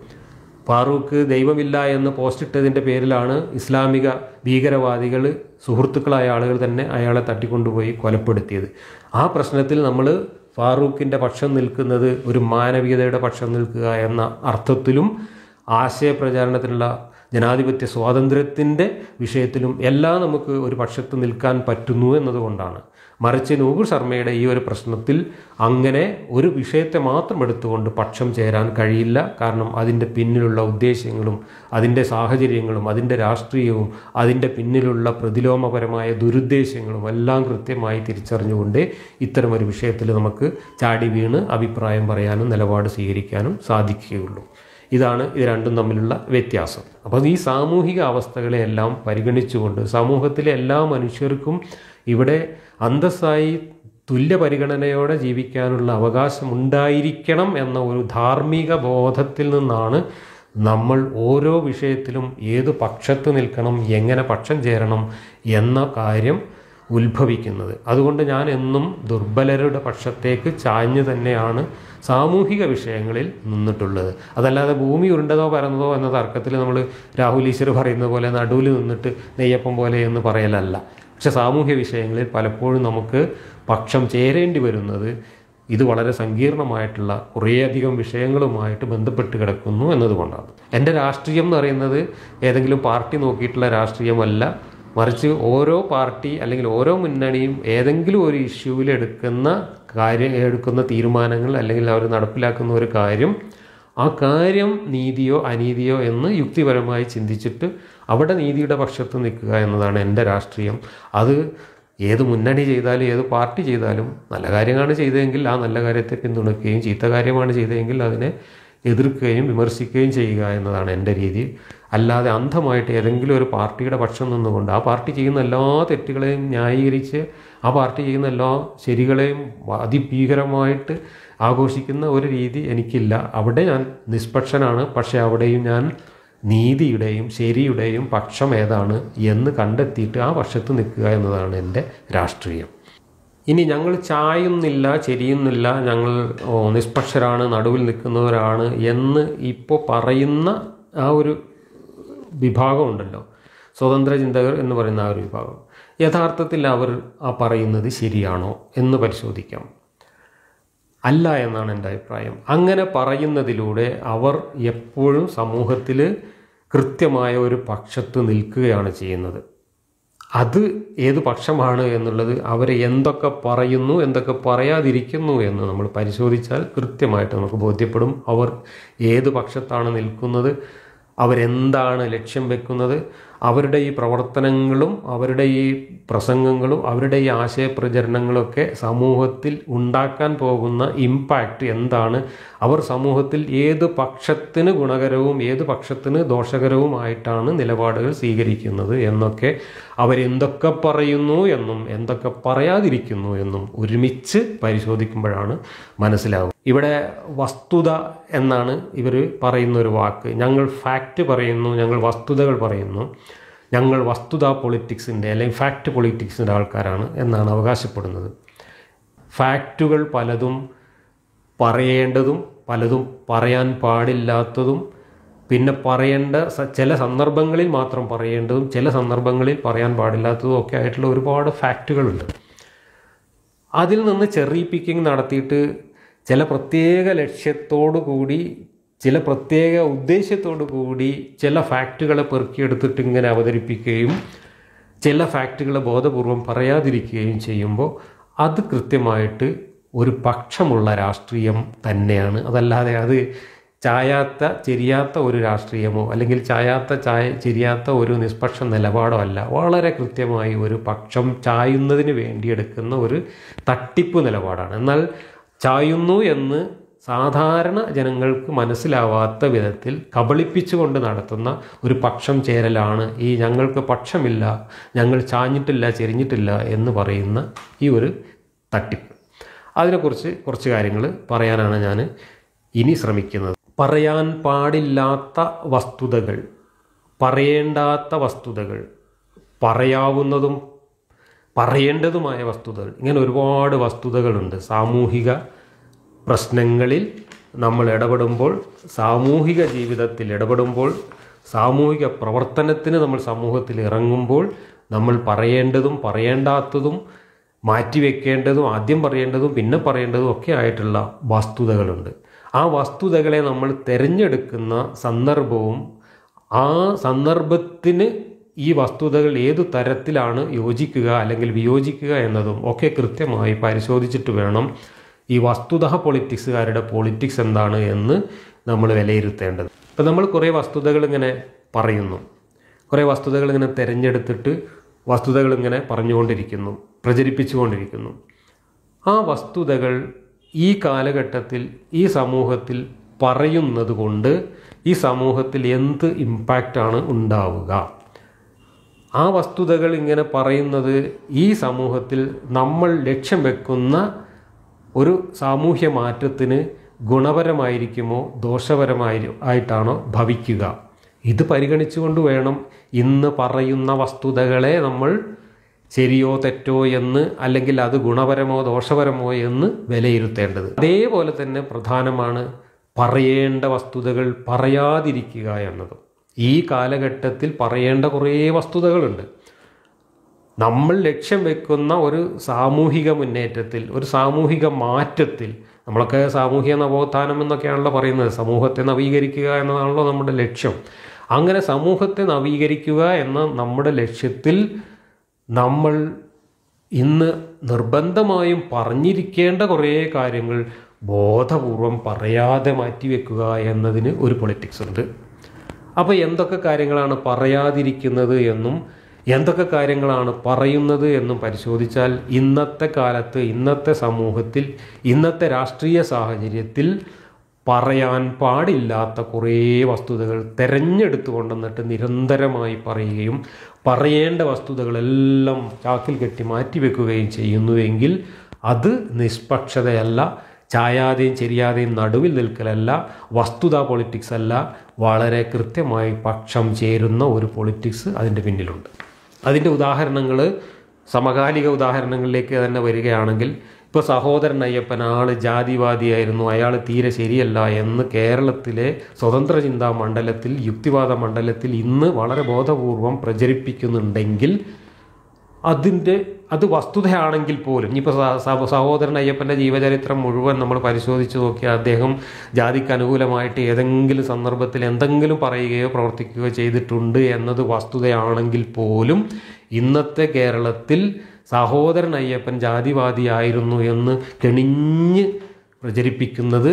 ഫാറൂഖ് ദൈവമില്ല എന്ന് പോസ്റ്റിട്ടതിൻ്റെ പേരിലാണ് ഇസ്ലാമിക ഭീകരവാദികൾ സുഹൃത്തുക്കളായ ആളുകൾ തന്നെ അയാളെ തട്ടിക്കൊണ്ടുപോയി കൊലപ്പെടുത്തിയത് ആ പ്രശ്നത്തിൽ നമ്മൾ ഫാറൂഖിൻ്റെ പക്ഷം നിൽക്കുന്നത് ഒരു മാനവികതയുടെ പക്ഷം നിൽക്കുക എന്ന അർത്ഥത്തിലും ആശയപ്രചാരണത്തിനുള്ള ജനാധിപത്യ സ്വാതന്ത്ര്യത്തിൻ്റെ വിഷയത്തിലും എല്ലാം നമുക്ക് ഒരു പക്ഷത്ത് നിൽക്കാൻ പറ്റുന്നു എന്നതുകൊണ്ടാണ് മറിച്ച് നൂപുർ ശർമ്മയുടെ ഈ ഒരു പ്രശ്നത്തിൽ അങ്ങനെ ഒരു വിഷയത്തെ മാത്രം എടുത്തുകൊണ്ട് പക്ഷം ചേരാൻ കഴിയില്ല കാരണം അതിൻ്റെ പിന്നിലുള്ള ഉദ്ദേശ്യങ്ങളും അതിൻ്റെ സാഹചര്യങ്ങളും അതിൻ്റെ രാഷ്ട്രീയവും അതിൻ്റെ പിന്നിലുള്ള പ്രതിലോമപരമായ ദുരുദ്ദേശങ്ങളും എല്ലാം കൃത്യമായി തിരിച്ചറിഞ്ഞുകൊണ്ട് ഇത്തരം ഒരു വിഷയത്തിൽ നമുക്ക് ചാടി വീണ് അഭിപ്രായം പറയാനും നിലപാട് സ്വീകരിക്കാനും സാധിക്കുകയുള്ളൂ ഇതാണ് ഇത് രണ്ടും തമ്മിലുള്ള വ്യത്യാസം അപ്പോൾ ഈ സാമൂഹിക അവസ്ഥകളെയെല്ലാം പരിഗണിച്ചുകൊണ്ട് സമൂഹത്തിലെ എല്ലാ മനുഷ്യർക്കും ഇവിടെ അന്തസ്സായി തുല്യ പരിഗണനയോടെ ജീവിക്കാനുള്ള അവകാശം ഉണ്ടായിരിക്കണം എന്ന ഒരു ധാർമ്മിക ബോധത്തിൽ നിന്നാണ് നമ്മൾ ഓരോ വിഷയത്തിലും ഏത് പക്ഷത്ത് നിൽക്കണം എങ്ങനെ പക്ഷം ചേരണം എന്ന കാര്യം ഉത്ഭവിക്കുന്നത് അതുകൊണ്ട് ഞാൻ എന്നും ദുർബലരുടെ പക്ഷത്തേക്ക് ചാഞ്ഞു തന്നെയാണ് സാമൂഹിക വിഷയങ്ങളിൽ നിന്നിട്ടുള്ളത് അതല്ലാതെ ഭൂമി ഉരുണ്ടതോ പരന്നതോ എന്ന തർക്കത്തിൽ നമ്മൾ രാഹുൽ ഈശ്വർ പറയുന്ന പോലെ നടുവിൽ നിന്നിട്ട് നെയ്യപ്പം പോലെ എന്ന് പറയലല്ല പക്ഷെ സാമൂഹ്യ വിഷയങ്ങളിൽ പലപ്പോഴും നമുക്ക് പക്ഷം ചേരേണ്ടി വരുന്നത് ഇത് വളരെ സങ്കീർണമായിട്ടുള്ള കുറേയധികം വിഷയങ്ങളുമായിട്ട് ബന്ധപ്പെട്ട് കിടക്കുന്നു എന്നതുകൊണ്ടാണ് എൻ്റെ രാഷ്ട്രീയം എന്ന് പറയുന്നത് ഏതെങ്കിലും പാർട്ടി നോക്കിയിട്ടുള്ള രാഷ്ട്രീയമല്ല മറിച്ച് ഓരോ പാർട്ടി അല്ലെങ്കിൽ ഓരോ മുന്നണിയും ഏതെങ്കിലും ഒരു ഇഷ്യൂവിൽ എടുക്കുന്ന കാര്യം എടുക്കുന്ന തീരുമാനങ്ങൾ അല്ലെങ്കിൽ അവർ നടപ്പിലാക്കുന്ന ഒരു കാര്യം ആ കാര്യം നീതിയോ അനീതിയോ എന്ന് യുക്തിപരമായി ചിന്തിച്ചിട്ട് അവിടെ നീതിയുടെ പക്ഷത്ത് നിൽക്കുക എന്നതാണ് എൻ്റെ രാഷ്ട്രീയം അത് ഏത് മുന്നണി ചെയ്താലും ഏത് പാർട്ടി ചെയ്താലും നല്ല കാര്യമാണ് ചെയ്തതെങ്കിൽ ആ നല്ല കാര്യത്തെ പിന്തുണയ്ക്കുകയും ചീത്ത കാര്യമാണ് ചെയ്തതെങ്കിൽ അതിനെ എതിർക്കുകയും വിമർശിക്കുകയും ചെയ്യുക എന്നതാണ് എൻ്റെ രീതി അല്ലാതെ അന്ധമായിട്ട് ഏതെങ്കിലും ഒരു പാർട്ടിയുടെ പക്ഷം നിന്നുകൊണ്ട് ആ പാർട്ടി ചെയ്യുന്ന എല്ലാ തെറ്റുകളെയും ന്യായീകരിച്ച് ആ പാർട്ടി ചെയ്യുന്ന എല്ലാ ശരികളെയും അതിഭീകരമായിട്ട് ആഘോഷിക്കുന്ന ഒരു രീതി എനിക്കില്ല അവിടെ ഞാൻ നിഷ്പക്ഷനാണ് പക്ഷേ അവിടെയും ഞാൻ നീതിയുടെയും ശരിയുടെയും പക്ഷം ഏതാണ് എന്ന് കണ്ടെത്തിയിട്ട് ആ പക്ഷത്ത് നിൽക്കുക എന്നതാണ് എൻ്റെ രാഷ്ട്രീയം ഇനി ഞങ്ങൾ ചായുന്നില്ല ചെരിയുന്നില്ല ഞങ്ങൾ ഓ, നിഷ്പക്ഷരാണ് നടുവിൽ നിൽക്കുന്നവരാണ് എന്ന് ഇപ്പോൾ പറയുന്ന ആ ഒരു വിഭാഗമുണ്ടല്ലോ സ്വതന്ത്ര ചിന്തകർ എന്ന് പറയുന്ന ആ ഒരു വിഭാഗം യഥാർത്ഥത്തിൽ അവർ ആ പറയുന്നത് ശരിയാണോ എന്ന് പരിശോധിക്കാം അല്ല എന്നാണ് എൻ്റെ അഭിപ്രായം അങ്ങനെ പറയുന്നതിലൂടെ അവർ എപ്പോഴും സമൂഹത്തിൽ കൃത്യമായ ഒരു പക്ഷത്ത് നിൽക്കുകയാണ് ചെയ്യുന്നത് അത് ഏത് പക്ഷമാണ് എന്നുള്ളത് അവരെ എന്തൊക്കെ പറയുന്നു എന്തൊക്കെ പറയാതിരിക്കുന്നു എന്ന് നമ്മൾ പരിശോധിച്ചാൽ കൃത്യമായിട്ട് നമുക്ക് ബോധ്യപ്പെടും അവർ ഏത് പക്ഷത്താണ് നിൽക്കുന്നത് അവരെന്താണ് ലക്ഷ്യം വെക്കുന്നത് അവരുടെ ഈ പ്രവർത്തനങ്ങളും അവരുടെ ഈ പ്രസംഗങ്ങളും അവരുടെ ഈ ആശയപ്രചരണങ്ങളൊക്കെ സമൂഹത്തിൽ ഉണ്ടാക്കാൻ പോകുന്ന ഇമ്പാക്റ്റ് എന്താണ് അവർ സമൂഹത്തിൽ ഏത് പക്ഷത്തിന് ഗുണകരവും ഏത് പക്ഷത്തിന് ദോഷകരവുമായിട്ടാണ് നിലപാടുകൾ സ്വീകരിക്കുന്നത് എന്നൊക്കെ അവരെന്തൊക്കെ പറയുന്നു എന്നും എന്തൊക്കെ പറയാതിരിക്കുന്നു എന്നും ഒരുമിച്ച് പരിശോധിക്കുമ്പോഴാണ് മനസ്സിലാവും ഇവിടെ വസ്തുത എന്നാണ് ഇവർ പറയുന്ന ഒരു വാക്ക് ഞങ്ങൾ ഫാക്റ്റ് പറയുന്നു ഞങ്ങൾ വസ്തുതകൾ പറയുന്നു ഞങ്ങൾ വസ്തുത പൊളിറ്റിക്സിൻ്റെ അല്ലെങ്കിൽ ഫാക്റ്റ് പൊളിറ്റിക്സിൻ്റെ ആൾക്കാരാണ് എന്നാണ് അവകാശപ്പെടുന്നത് ഫാക്റ്റുകൾ പലതും പറയേണ്ടതും പലതും പറയാൻ പാടില്ലാത്തതും പിന്നെ പറയേണ്ട സ- ചില സന്ദർഭങ്ങളിൽ മാത്രം പറയേണ്ടതും ചില സന്ദർഭങ്ങളിൽ പറയാൻ പാടില്ലാത്തതും ഒക്കെ ആയിട്ടുള്ള ഒരുപാട് ഫാക്റ്റുകളുണ്ട് അതിൽ നിന്ന് ചെറി പിക്കിംഗ് നടത്തിയിട്ട് ചില പ്രത്യേക ലക്ഷ്യത്തോടു കൂടി ചില പ്രത്യേക ഉദ്ദേശ്യത്തോടു കൂടി ചില ഫാക്റ്റുകളെ പെറുക്കിയെടുത്തിട്ട് ഇങ്ങനെ അവതരിപ്പിക്കുകയും ചില ഫാക്റ്റുകളെ ബോധപൂർവം പറയാതിരിക്കുകയും ചെയ്യുമ്പോൾ അത് കൃത്യമായിട്ട് ഒരു പക്ഷമുള്ള രാഷ്ട്രീയം തന്നെയാണ് അതല്ലാതെ അത് ചായാത്ത ചെരിയാത്ത ഒരു രാഷ്ട്രീയമോ അല്ലെങ്കിൽ ചായാത്ത ചായ ചെരിയാത്ത ഒരു നിഷ്പക്ഷ നിലപാടോ അല്ല വളരെ കൃത്യമായി ഒരു പക്ഷം ചായുന്നതിന് വേണ്ടി എടുക്കുന്ന ഒരു തട്ടിപ്പ് നിലപാടാണ് എന്നാൽ ചായുന്നു എന്ന് സാധാരണ ജനങ്ങൾക്ക് മനസ്സിലാവാത്ത വിധത്തിൽ കബളിപ്പിച്ചുകൊണ്ട് നടത്തുന്ന ഒരു പക്ഷം ചേരലാണ് ഈ ഞങ്ങൾക്ക് പക്ഷമില്ല ഞങ്ങൾ ചാഞ്ഞിട്ടില്ല ചെരിഞ്ഞിട്ടില്ല എന്ന് പറയുന്ന ഈ ഒരു തട്ടിപ്പ് അതിനെക്കുറിച്ച് കുറച്ച് കാര്യങ്ങൾ പറയാനാണ് ഞാൻ ഇനി ശ്രമിക്കുന്നത് പറയാൻ പാടില്ലാത്ത വസ്തുതകൾ പറയേണ്ടാത്ത വസ്തുതകൾ പറയാവുന്നതും പറയേണ്ടതുമായ വസ്തുതകൾ ഇങ്ങനെ ഒരുപാട് വസ്തുതകളുണ്ട് സാമൂഹിക പ്രശ്നങ്ങളിൽ നമ്മൾ ഇടപെടുമ്പോൾ സാമൂഹിക ജീവിതത്തിൽ ഇടപെടുമ്പോൾ സാമൂഹിക പ്രവർത്തനത്തിന് നമ്മൾ സമൂഹത്തിൽ ഇറങ്ങുമ്പോൾ നമ്മൾ പറയേണ്ടതും പറയേണ്ടാത്തതും മാറ്റിവെക്കേണ്ടതും ആദ്യം പറയേണ്ടതും പിന്നെ പറയേണ്ടതും ഒക്കെ ആയിട്ടുള്ള വസ്തുതകളുണ്ട് ആ വസ്തുതകളെ നമ്മൾ തിരഞ്ഞെടുക്കുന്ന സന്ദർഭവും ആ സന്ദർഭത്തിന് ഈ വസ്തുതകൾ ഏതു തരത്തിലാണ് യോജിക്കുക അല്ലെങ്കിൽ വിയോജിക്കുക എന്നതും ഒക്കെ കൃത്യമായി പരിശോധിച്ചിട്ട് വേണം ഈ വസ്തുത പൊളിറ്റിക്സുകാരുടെ പൊളിറ്റിക്സ് എന്താണ് എന്ന് നമ്മൾ വിലയിരുത്തേണ്ടത് ഇപ്പം നമ്മൾ കുറേ വസ്തുതകൾ ഇങ്ങനെ പറയുന്നു കുറേ വസ്തുതകൾ ഇങ്ങനെ തിരഞ്ഞെടുത്തിട്ട് വസ്തുതകൾ ഇങ്ങനെ പറഞ്ഞുകൊണ്ടിരിക്കുന്നു പ്രചരിപ്പിച്ചുകൊണ്ടിരിക്കുന്നു ആ വസ്തുതകൾ ഈ കാലഘട്ടത്തിൽ ഈ സമൂഹത്തിൽ പറയുന്നത് കൊണ്ട് ഈ സമൂഹത്തിൽ എന്ത് ഇമ്പാക്റ്റാണ് ഉണ്ടാവുക ആ വസ്തുതകൾ ഇങ്ങനെ പറയുന്നത് ഈ സമൂഹത്തിൽ നമ്മൾ ലക്ഷ്യം വെക്കുന്ന ഒരു സാമൂഹ്യ മാറ്റത്തിന് ഗുണപരമായിരിക്കുമോ ദോഷപരമായി ആയിട്ടാണോ ഭവിക്കുക ഇത് പരിഗണിച്ചുകൊണ്ട് വേണം ഇന്ന് പറയുന്ന വസ്തുതകളെ നമ്മൾ ശരിയോ തെറ്റോ എന്ന് അല്ലെങ്കിൽ അത് ഗുണപരമോ ദോഷപരമോ എന്ന് വിലയിരുത്തേണ്ടത് അതേപോലെ തന്നെ പ്രധാനമാണ് പറയേണ്ട വസ്തുതകൾ പറയാതിരിക്കുക എന്നതും ഈ കാലഘട്ടത്തിൽ പറയേണ്ട കുറേ വസ്തുതകളുണ്ട് നമ്മൾ ലക്ഷ്യം വെക്കുന്ന ഒരു സാമൂഹിക മുന്നേറ്റത്തിൽ ഒരു സാമൂഹിക മാറ്റത്തിൽ നമ്മളൊക്കെ സാമൂഹിക നവോത്ഥാനം എന്നൊക്കെയാണല്ലോ പറയുന്നത് സമൂഹത്തെ നവീകരിക്കുക എന്നതാണല്ലോ നമ്മുടെ ലക്ഷ്യം അങ്ങനെ സമൂഹത്തെ നവീകരിക്കുക എന്ന നമ്മുടെ ലക്ഷ്യത്തിൽ നമ്മൾ ഇന്ന് നിർബന്ധമായും പറഞ്ഞിരിക്കേണ്ട കുറേ കാര്യങ്ങൾ ബോധപൂർവം പറയാതെ മാറ്റിവെക്കുക എന്നതിന് ഒരു പൊളിറ്റിക്സ് ഉണ്ട് അപ്പോൾ എന്തൊക്കെ കാര്യങ്ങളാണ് പറയാതിരിക്കുന്നത് എന്നും എന്തൊക്കെ കാര്യങ്ങളാണ് പറയുന്നത് എന്നും പരിശോധിച്ചാൽ ഇന്നത്തെ കാലത്ത് ഇന്നത്തെ സമൂഹത്തിൽ ഇന്നത്തെ രാഷ്ട്രീയ സാഹചര്യത്തിൽ പറയാൻ പാടില്ലാത്ത കുറേ വസ്തുതകൾ തിരഞ്ഞെടുത്തു കൊണ്ടുവന്നിട്ട് നിരന്തരമായി പറയുകയും പറയേണ്ട വസ്തുതകളെല്ലാം ചാക്കിൽ കെട്ടി മാറ്റിവെക്കുകയും ചെയ്യുന്നുവെങ്കിൽ അത് നിഷ്പക്ഷതയല്ല ചായാതെയും ചെരിയാതെയും നടുവിൽ നിൽക്കലല്ല വസ്തുത പൊളിറ്റിക്സ് അല്ല വളരെ കൃത്യമായി പക്ഷം ചേരുന്ന ഒരു പൊളിറ്റിക്സ് അതിൻ്റെ പിന്നിലുണ്ട് അതിൻ്റെ ഉദാഹരണങ്ങൾ സമകാലിക ഉദാഹരണങ്ങളിലേക്ക് തന്നെ വരികയാണെങ്കിൽ ഇപ്പോൾ സഹോദരൻ അയ്യപ്പൻ ആൾ ജാതിവാദിയായിരുന്നു അയാൾ തീരെ ശരിയല്ല എന്ന് കേരളത്തിലെ സ്വതന്ത്ര ചിന്താ മണ്ഡലത്തിൽ യുക്തിവാദ മണ്ഡലത്തിൽ ഇന്ന് വളരെ ബോധപൂർവം പ്രചരിപ്പിക്കുന്നുണ്ടെങ്കിൽ അതിൻ്റെ അത് വസ്തുതയാണെങ്കിൽ പോലും ഇനിയിപ്പോൾ സഹോദരൻ അയ്യപ്പൻ്റെ ജീവചരിത്രം മുഴുവൻ നമ്മൾ പരിശോധിച്ച് നോക്കിയാൽ അദ്ദേഹം ജാതിക്ക് അനുകൂലമായിട്ട് ഏതെങ്കിലും സന്ദർഭത്തിൽ എന്തെങ്കിലും പറയുകയോ പ്രവർത്തിക്കുകയോ ചെയ്തിട്ടുണ്ട് എന്നത് വസ്തുതയാണെങ്കിൽ പോലും ഇന്നത്തെ കേരളത്തിൽ സഹോദരൻ അയ്യപ്പൻ ജാതിവാദിയായിരുന്നു എന്ന് കെണിഞ്ഞ് പ്രചരിപ്പിക്കുന്നത്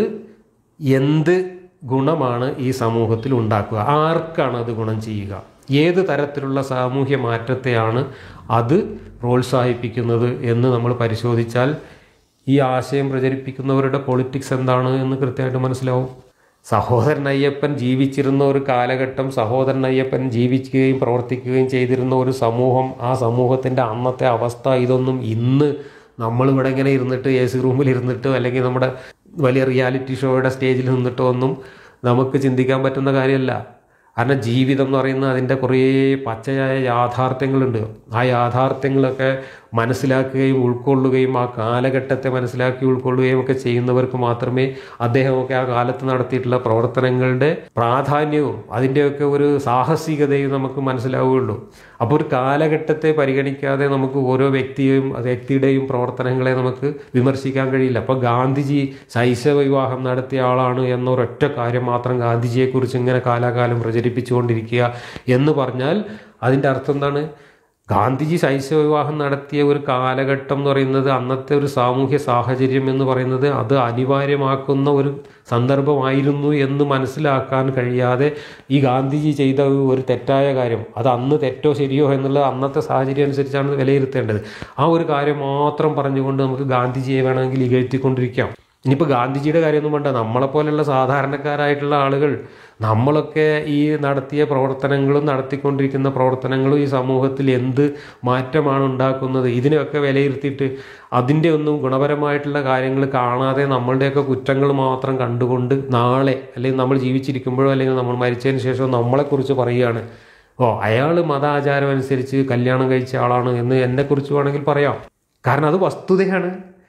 എന്ത് ഗുണമാണ് ഈ സമൂഹത്തിൽ ഉണ്ടാക്കുക ആർക്കാണ് അത് ഗുണം ചെയ്യുക ഏത് തരത്തിലുള്ള സാമൂഹ്യ മാറ്റത്തെയാണ് അത് പ്രോത്സാഹിപ്പിക്കുന്നത് എന്ന് നമ്മൾ പരിശോധിച്ചാൽ ഈ ആശയം പ്രചരിപ്പിക്കുന്നവരുടെ പൊളിറ്റിക്സ് എന്താണ് എന്ന് കൃത്യമായിട്ട് മനസ്സിലാവും സഹോദരൻ അയ്യപ്പൻ ജീവിച്ചിരുന്ന ഒരു കാലഘട്ടം സഹോദരൻ അയ്യപ്പൻ ജീവിക്കുകയും പ്രവർത്തിക്കുകയും ചെയ്തിരുന്ന ഒരു സമൂഹം ആ സമൂഹത്തിൻ്റെ അന്നത്തെ അവസ്ഥ ഇതൊന്നും ഇന്ന് നമ്മളിവിടെ ഇങ്ങനെ ഇരുന്നിട്ട് എ സി റൂമിൽ ഇരുന്നിട്ട് അല്ലെങ്കിൽ നമ്മുടെ വലിയ റിയാലിറ്റി ഷോയുടെ സ്റ്റേജിൽ നിന്നിട്ടോ ഒന്നും നമുക്ക് ചിന്തിക്കാൻ പറ്റുന്ന കാര്യമല്ല കാരണം ജീവിതം എന്ന് പറയുന്നത് അതിൻ്റെ കുറേ പച്ചയായ യാഥാർത്ഥ്യങ്ങളുണ്ട് ആ യാഥാർത്ഥ്യങ്ങളൊക്കെ മനസ്സിലാക്കുകയും ഉൾക്കൊള്ളുകയും ആ കാലഘട്ടത്തെ മനസ്സിലാക്കി ഉൾക്കൊള്ളുകയും ഒക്കെ ചെയ്യുന്നവർക്ക് മാത്രമേ അദ്ദേഹമൊക്കെ ആ കാലത്ത് നടത്തിയിട്ടുള്ള പ്രവർത്തനങ്ങളുടെ പ്രാധാന്യവും അതിൻ്റെയൊക്കെ ഒരു സാഹസികതയും നമുക്ക് മനസ്സിലാവുകയുള്ളൂ അപ്പോൾ ഒരു കാലഘട്ടത്തെ പരിഗണിക്കാതെ നമുക്ക് ഓരോ വ്യക്തിയെയും വ്യക്തിയുടെയും പ്രവർത്തനങ്ങളെ നമുക്ക് വിമർശിക്കാൻ കഴിയില്ല അപ്പോൾ ഗാന്ധിജി ശൈശവ വിവാഹം നടത്തിയ ആളാണ് എന്നൊരൊറ്റ കാര്യം മാത്രം ഗാന്ധിജിയെക്കുറിച്ച് ഇങ്ങനെ കാലാകാലം പ്രചരിപ്പിച്ചുകൊണ്ടിരിക്കുക എന്ന് പറഞ്ഞാൽ അതിൻ്റെ അർത്ഥം എന്താണ് ഗാന്ധിജി ശൈശവ വിവാഹം നടത്തിയ ഒരു കാലഘട്ടം എന്ന് പറയുന്നത് അന്നത്തെ ഒരു സാമൂഹ്യ സാഹചര്യം എന്ന് പറയുന്നത് അത് അനിവാര്യമാക്കുന്ന ഒരു സന്ദർഭമായിരുന്നു എന്ന് മനസ്സിലാക്കാൻ കഴിയാതെ ഈ ഗാന്ധിജി ചെയ്ത ഒരു തെറ്റായ കാര്യം അത് അന്ന് തെറ്റോ ശരിയോ എന്നുള്ളത് അന്നത്തെ സാഹചര്യം അനുസരിച്ചാണ് വിലയിരുത്തേണ്ടത് ആ ഒരു കാര്യം മാത്രം പറഞ്ഞുകൊണ്ട് നമുക്ക് ഗാന്ധിജിയെ വേണമെങ്കിൽ ഇകഴ്ത്തിക്കൊണ്ടിരിക്കാം ഇനിയിപ്പോൾ ഗാന്ധിജിയുടെ കാര്യമൊന്നും വേണ്ട നമ്മളെപ്പോലെയുള്ള സാധാരണക്കാരായിട്ടുള്ള ആളുകൾ നമ്മളൊക്കെ ഈ നടത്തിയ പ്രവർത്തനങ്ങളും നടത്തിക്കൊണ്ടിരിക്കുന്ന പ്രവർത്തനങ്ങളും ഈ സമൂഹത്തിൽ എന്ത് മാറ്റമാണ് ഉണ്ടാക്കുന്നത് ഇതിനെയൊക്കെ വിലയിരുത്തിയിട്ട് അതിൻ്റെ ഒന്നും ഗുണപരമായിട്ടുള്ള കാര്യങ്ങൾ കാണാതെ നമ്മളുടെയൊക്കെ കുറ്റങ്ങൾ മാത്രം കണ്ടുകൊണ്ട് നാളെ അല്ലെങ്കിൽ നമ്മൾ ജീവിച്ചിരിക്കുമ്പോഴോ അല്ലെങ്കിൽ നമ്മൾ മരിച്ചതിന് ശേഷം നമ്മളെക്കുറിച്ച് പറയുകയാണ് ഓ അയാൾ മതാചാരം അനുസരിച്ച് കല്യാണം കഴിച്ച ആളാണ് എന്ന് എന്നെക്കുറിച്ച് വേണമെങ്കിൽ പറയാം കാരണം അത് വസ്തുതയാണ്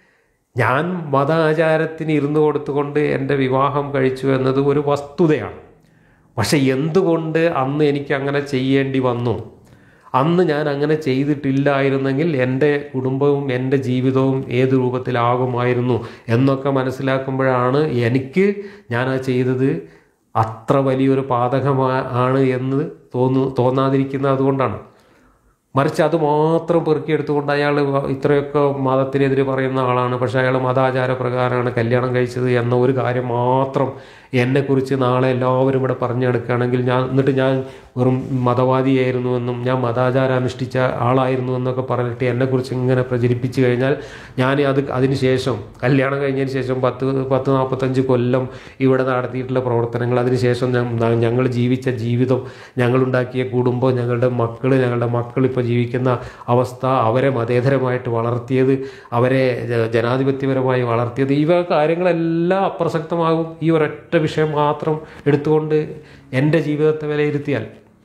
ഞാൻ മതാചാരത്തിന് ഇരുന്ന് കൊടുത്തുകൊണ്ട് എൻ്റെ വിവാഹം കഴിച്ചു എന്നത് ഒരു വസ്തുതയാണ് പക്ഷെ എന്തുകൊണ്ട് അന്ന് എനിക്ക് അങ്ങനെ ചെയ്യേണ്ടി വന്നു അന്ന് ഞാൻ അങ്ങനെ ചെയ്തിട്ടില്ലായിരുന്നെങ്കിൽ എൻ്റെ കുടുംബവും എൻ്റെ ജീവിതവും ഏത് രൂപത്തിലാകുമായിരുന്നു എന്നൊക്കെ മനസ്സിലാക്കുമ്പോഴാണ് എനിക്ക് ഞാൻ ആ ചെയ്തത് അത്ര വലിയൊരു പാതകമാണ് എന്ന് തോന്നു തോന്നാതിരിക്കുന്നത് അതുകൊണ്ടാണ് മറിച്ച് അത് മാത്രം പെറുക്കിയെടുത്തുകൊണ്ട് അയാൾ ഇത്രയൊക്കെ മതത്തിനെതിരെ പറയുന്ന ആളാണ് പക്ഷേ അയാൾ മതാചാര പ്രകാരമാണ് കല്യാണം കഴിച്ചത് എന്ന ഒരു കാര്യം മാത്രം എന്നെക്കുറിച്ച് നാളെ എല്ലാവരും ഇവിടെ പറഞ്ഞു നടക്കുകയാണെങ്കിൽ ഞാൻ എന്നിട്ട് ഞാൻ വെറും മതവാദിയായിരുന്നു എന്നും ഞാൻ മതാചാരം അനുഷ്ഠിച്ച ആളായിരുന്നു എന്നൊക്കെ പറഞ്ഞിട്ട് എന്നെക്കുറിച്ച് ഇങ്ങനെ പ്രചരിപ്പിച്ചു കഴിഞ്ഞാൽ ഞാൻ അത് അതിന് ശേഷം കല്യാണം കഴിഞ്ഞതിന് ശേഷം പത്ത് പത്ത് നാൽപ്പത്തഞ്ച് കൊല്ലം ഇവിടെ നടത്തിയിട്ടുള്ള പ്രവർത്തനങ്ങൾ അതിനുശേഷം ഞങ്ങൾ ജീവിച്ച ജീവിതം ഞങ്ങളുണ്ടാക്കിയ കുടുംബം ഞങ്ങളുടെ മക്കൾ ഞങ്ങളുടെ മക്കൾ ഇപ്പോൾ ജീവിക്കുന്ന അവസ്ഥ അവരെ മതേതരമായിട്ട് വളർത്തിയത് അവരെ ജനാധിപത്യപരമായി വളർത്തിയത് ഇവ കാര്യങ്ങളെല്ലാം അപ്രസക്തമാകും ഈ ഒരൊറ്റ വിഷയം മാത്രം എടുത്തുകൊണ്ട് എൻ്റെ ജീവിതത്തെ വിലയിരുത്തിയാൽ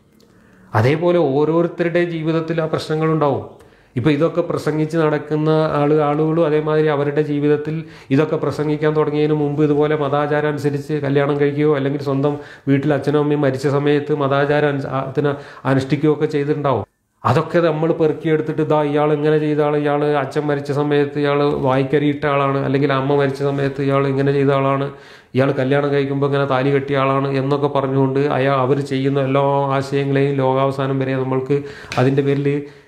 അതേപോലെ ഓരോരുത്തരുടെ ജീവിതത്തിൽ ആ പ്രശ്നങ്ങളുണ്ടാവും ഇപ്പോൾ ഇതൊക്കെ പ്രസംഗിച്ച് നടക്കുന്ന ആള് ആളുകളും അതേമാതിരി അവരുടെ ജീവിതത്തിൽ ഇതൊക്കെ പ്രസംഗിക്കാൻ തുടങ്ങിയതിന് മുമ്പ് ഇതുപോലെ മതാചാരം അനുസരിച്ച് കല്യാണം കഴിക്കുകയോ അല്ലെങ്കിൽ സ്വന്തം വീട്ടിൽ അച്ഛനും അമ്മയും മരിച്ച സമയത്ത് മതാചാരം അനു അനുഷ്ഠിക്കുകയോ ഒക്കെ ചെയ്തിട്ടുണ്ടാവും അതൊക്കെ നമ്മൾ പെറുക്കിയെടുത്തിട്ട് ഇതാ ഇയാൾ ഇങ്ങനെ ചെയ്ത ആൾ ഇയാൾ അച്ഛൻ മരിച്ച സമയത്ത് ഇയാൾ വായിക്കരിയിട്ട ആളാണ് അല്ലെങ്കിൽ അമ്മ മരിച്ച സമയത്ത് ഇയാൾ ഇങ്ങനെ ചെയ്ത ആളാണ് ഇയാൾ കല്യാണം കഴിക്കുമ്പോൾ ഇങ്ങനെ താലി കെട്ടിയ ആളാണ് എന്നൊക്കെ പറഞ്ഞുകൊണ്ട് അയാൾ അവർ ചെയ്യുന്ന എല്ലാ ആശയങ്ങളെയും ലോകാവസാനം വരെ നമ്മൾക്ക് അതിൻ്റെ പേരിൽ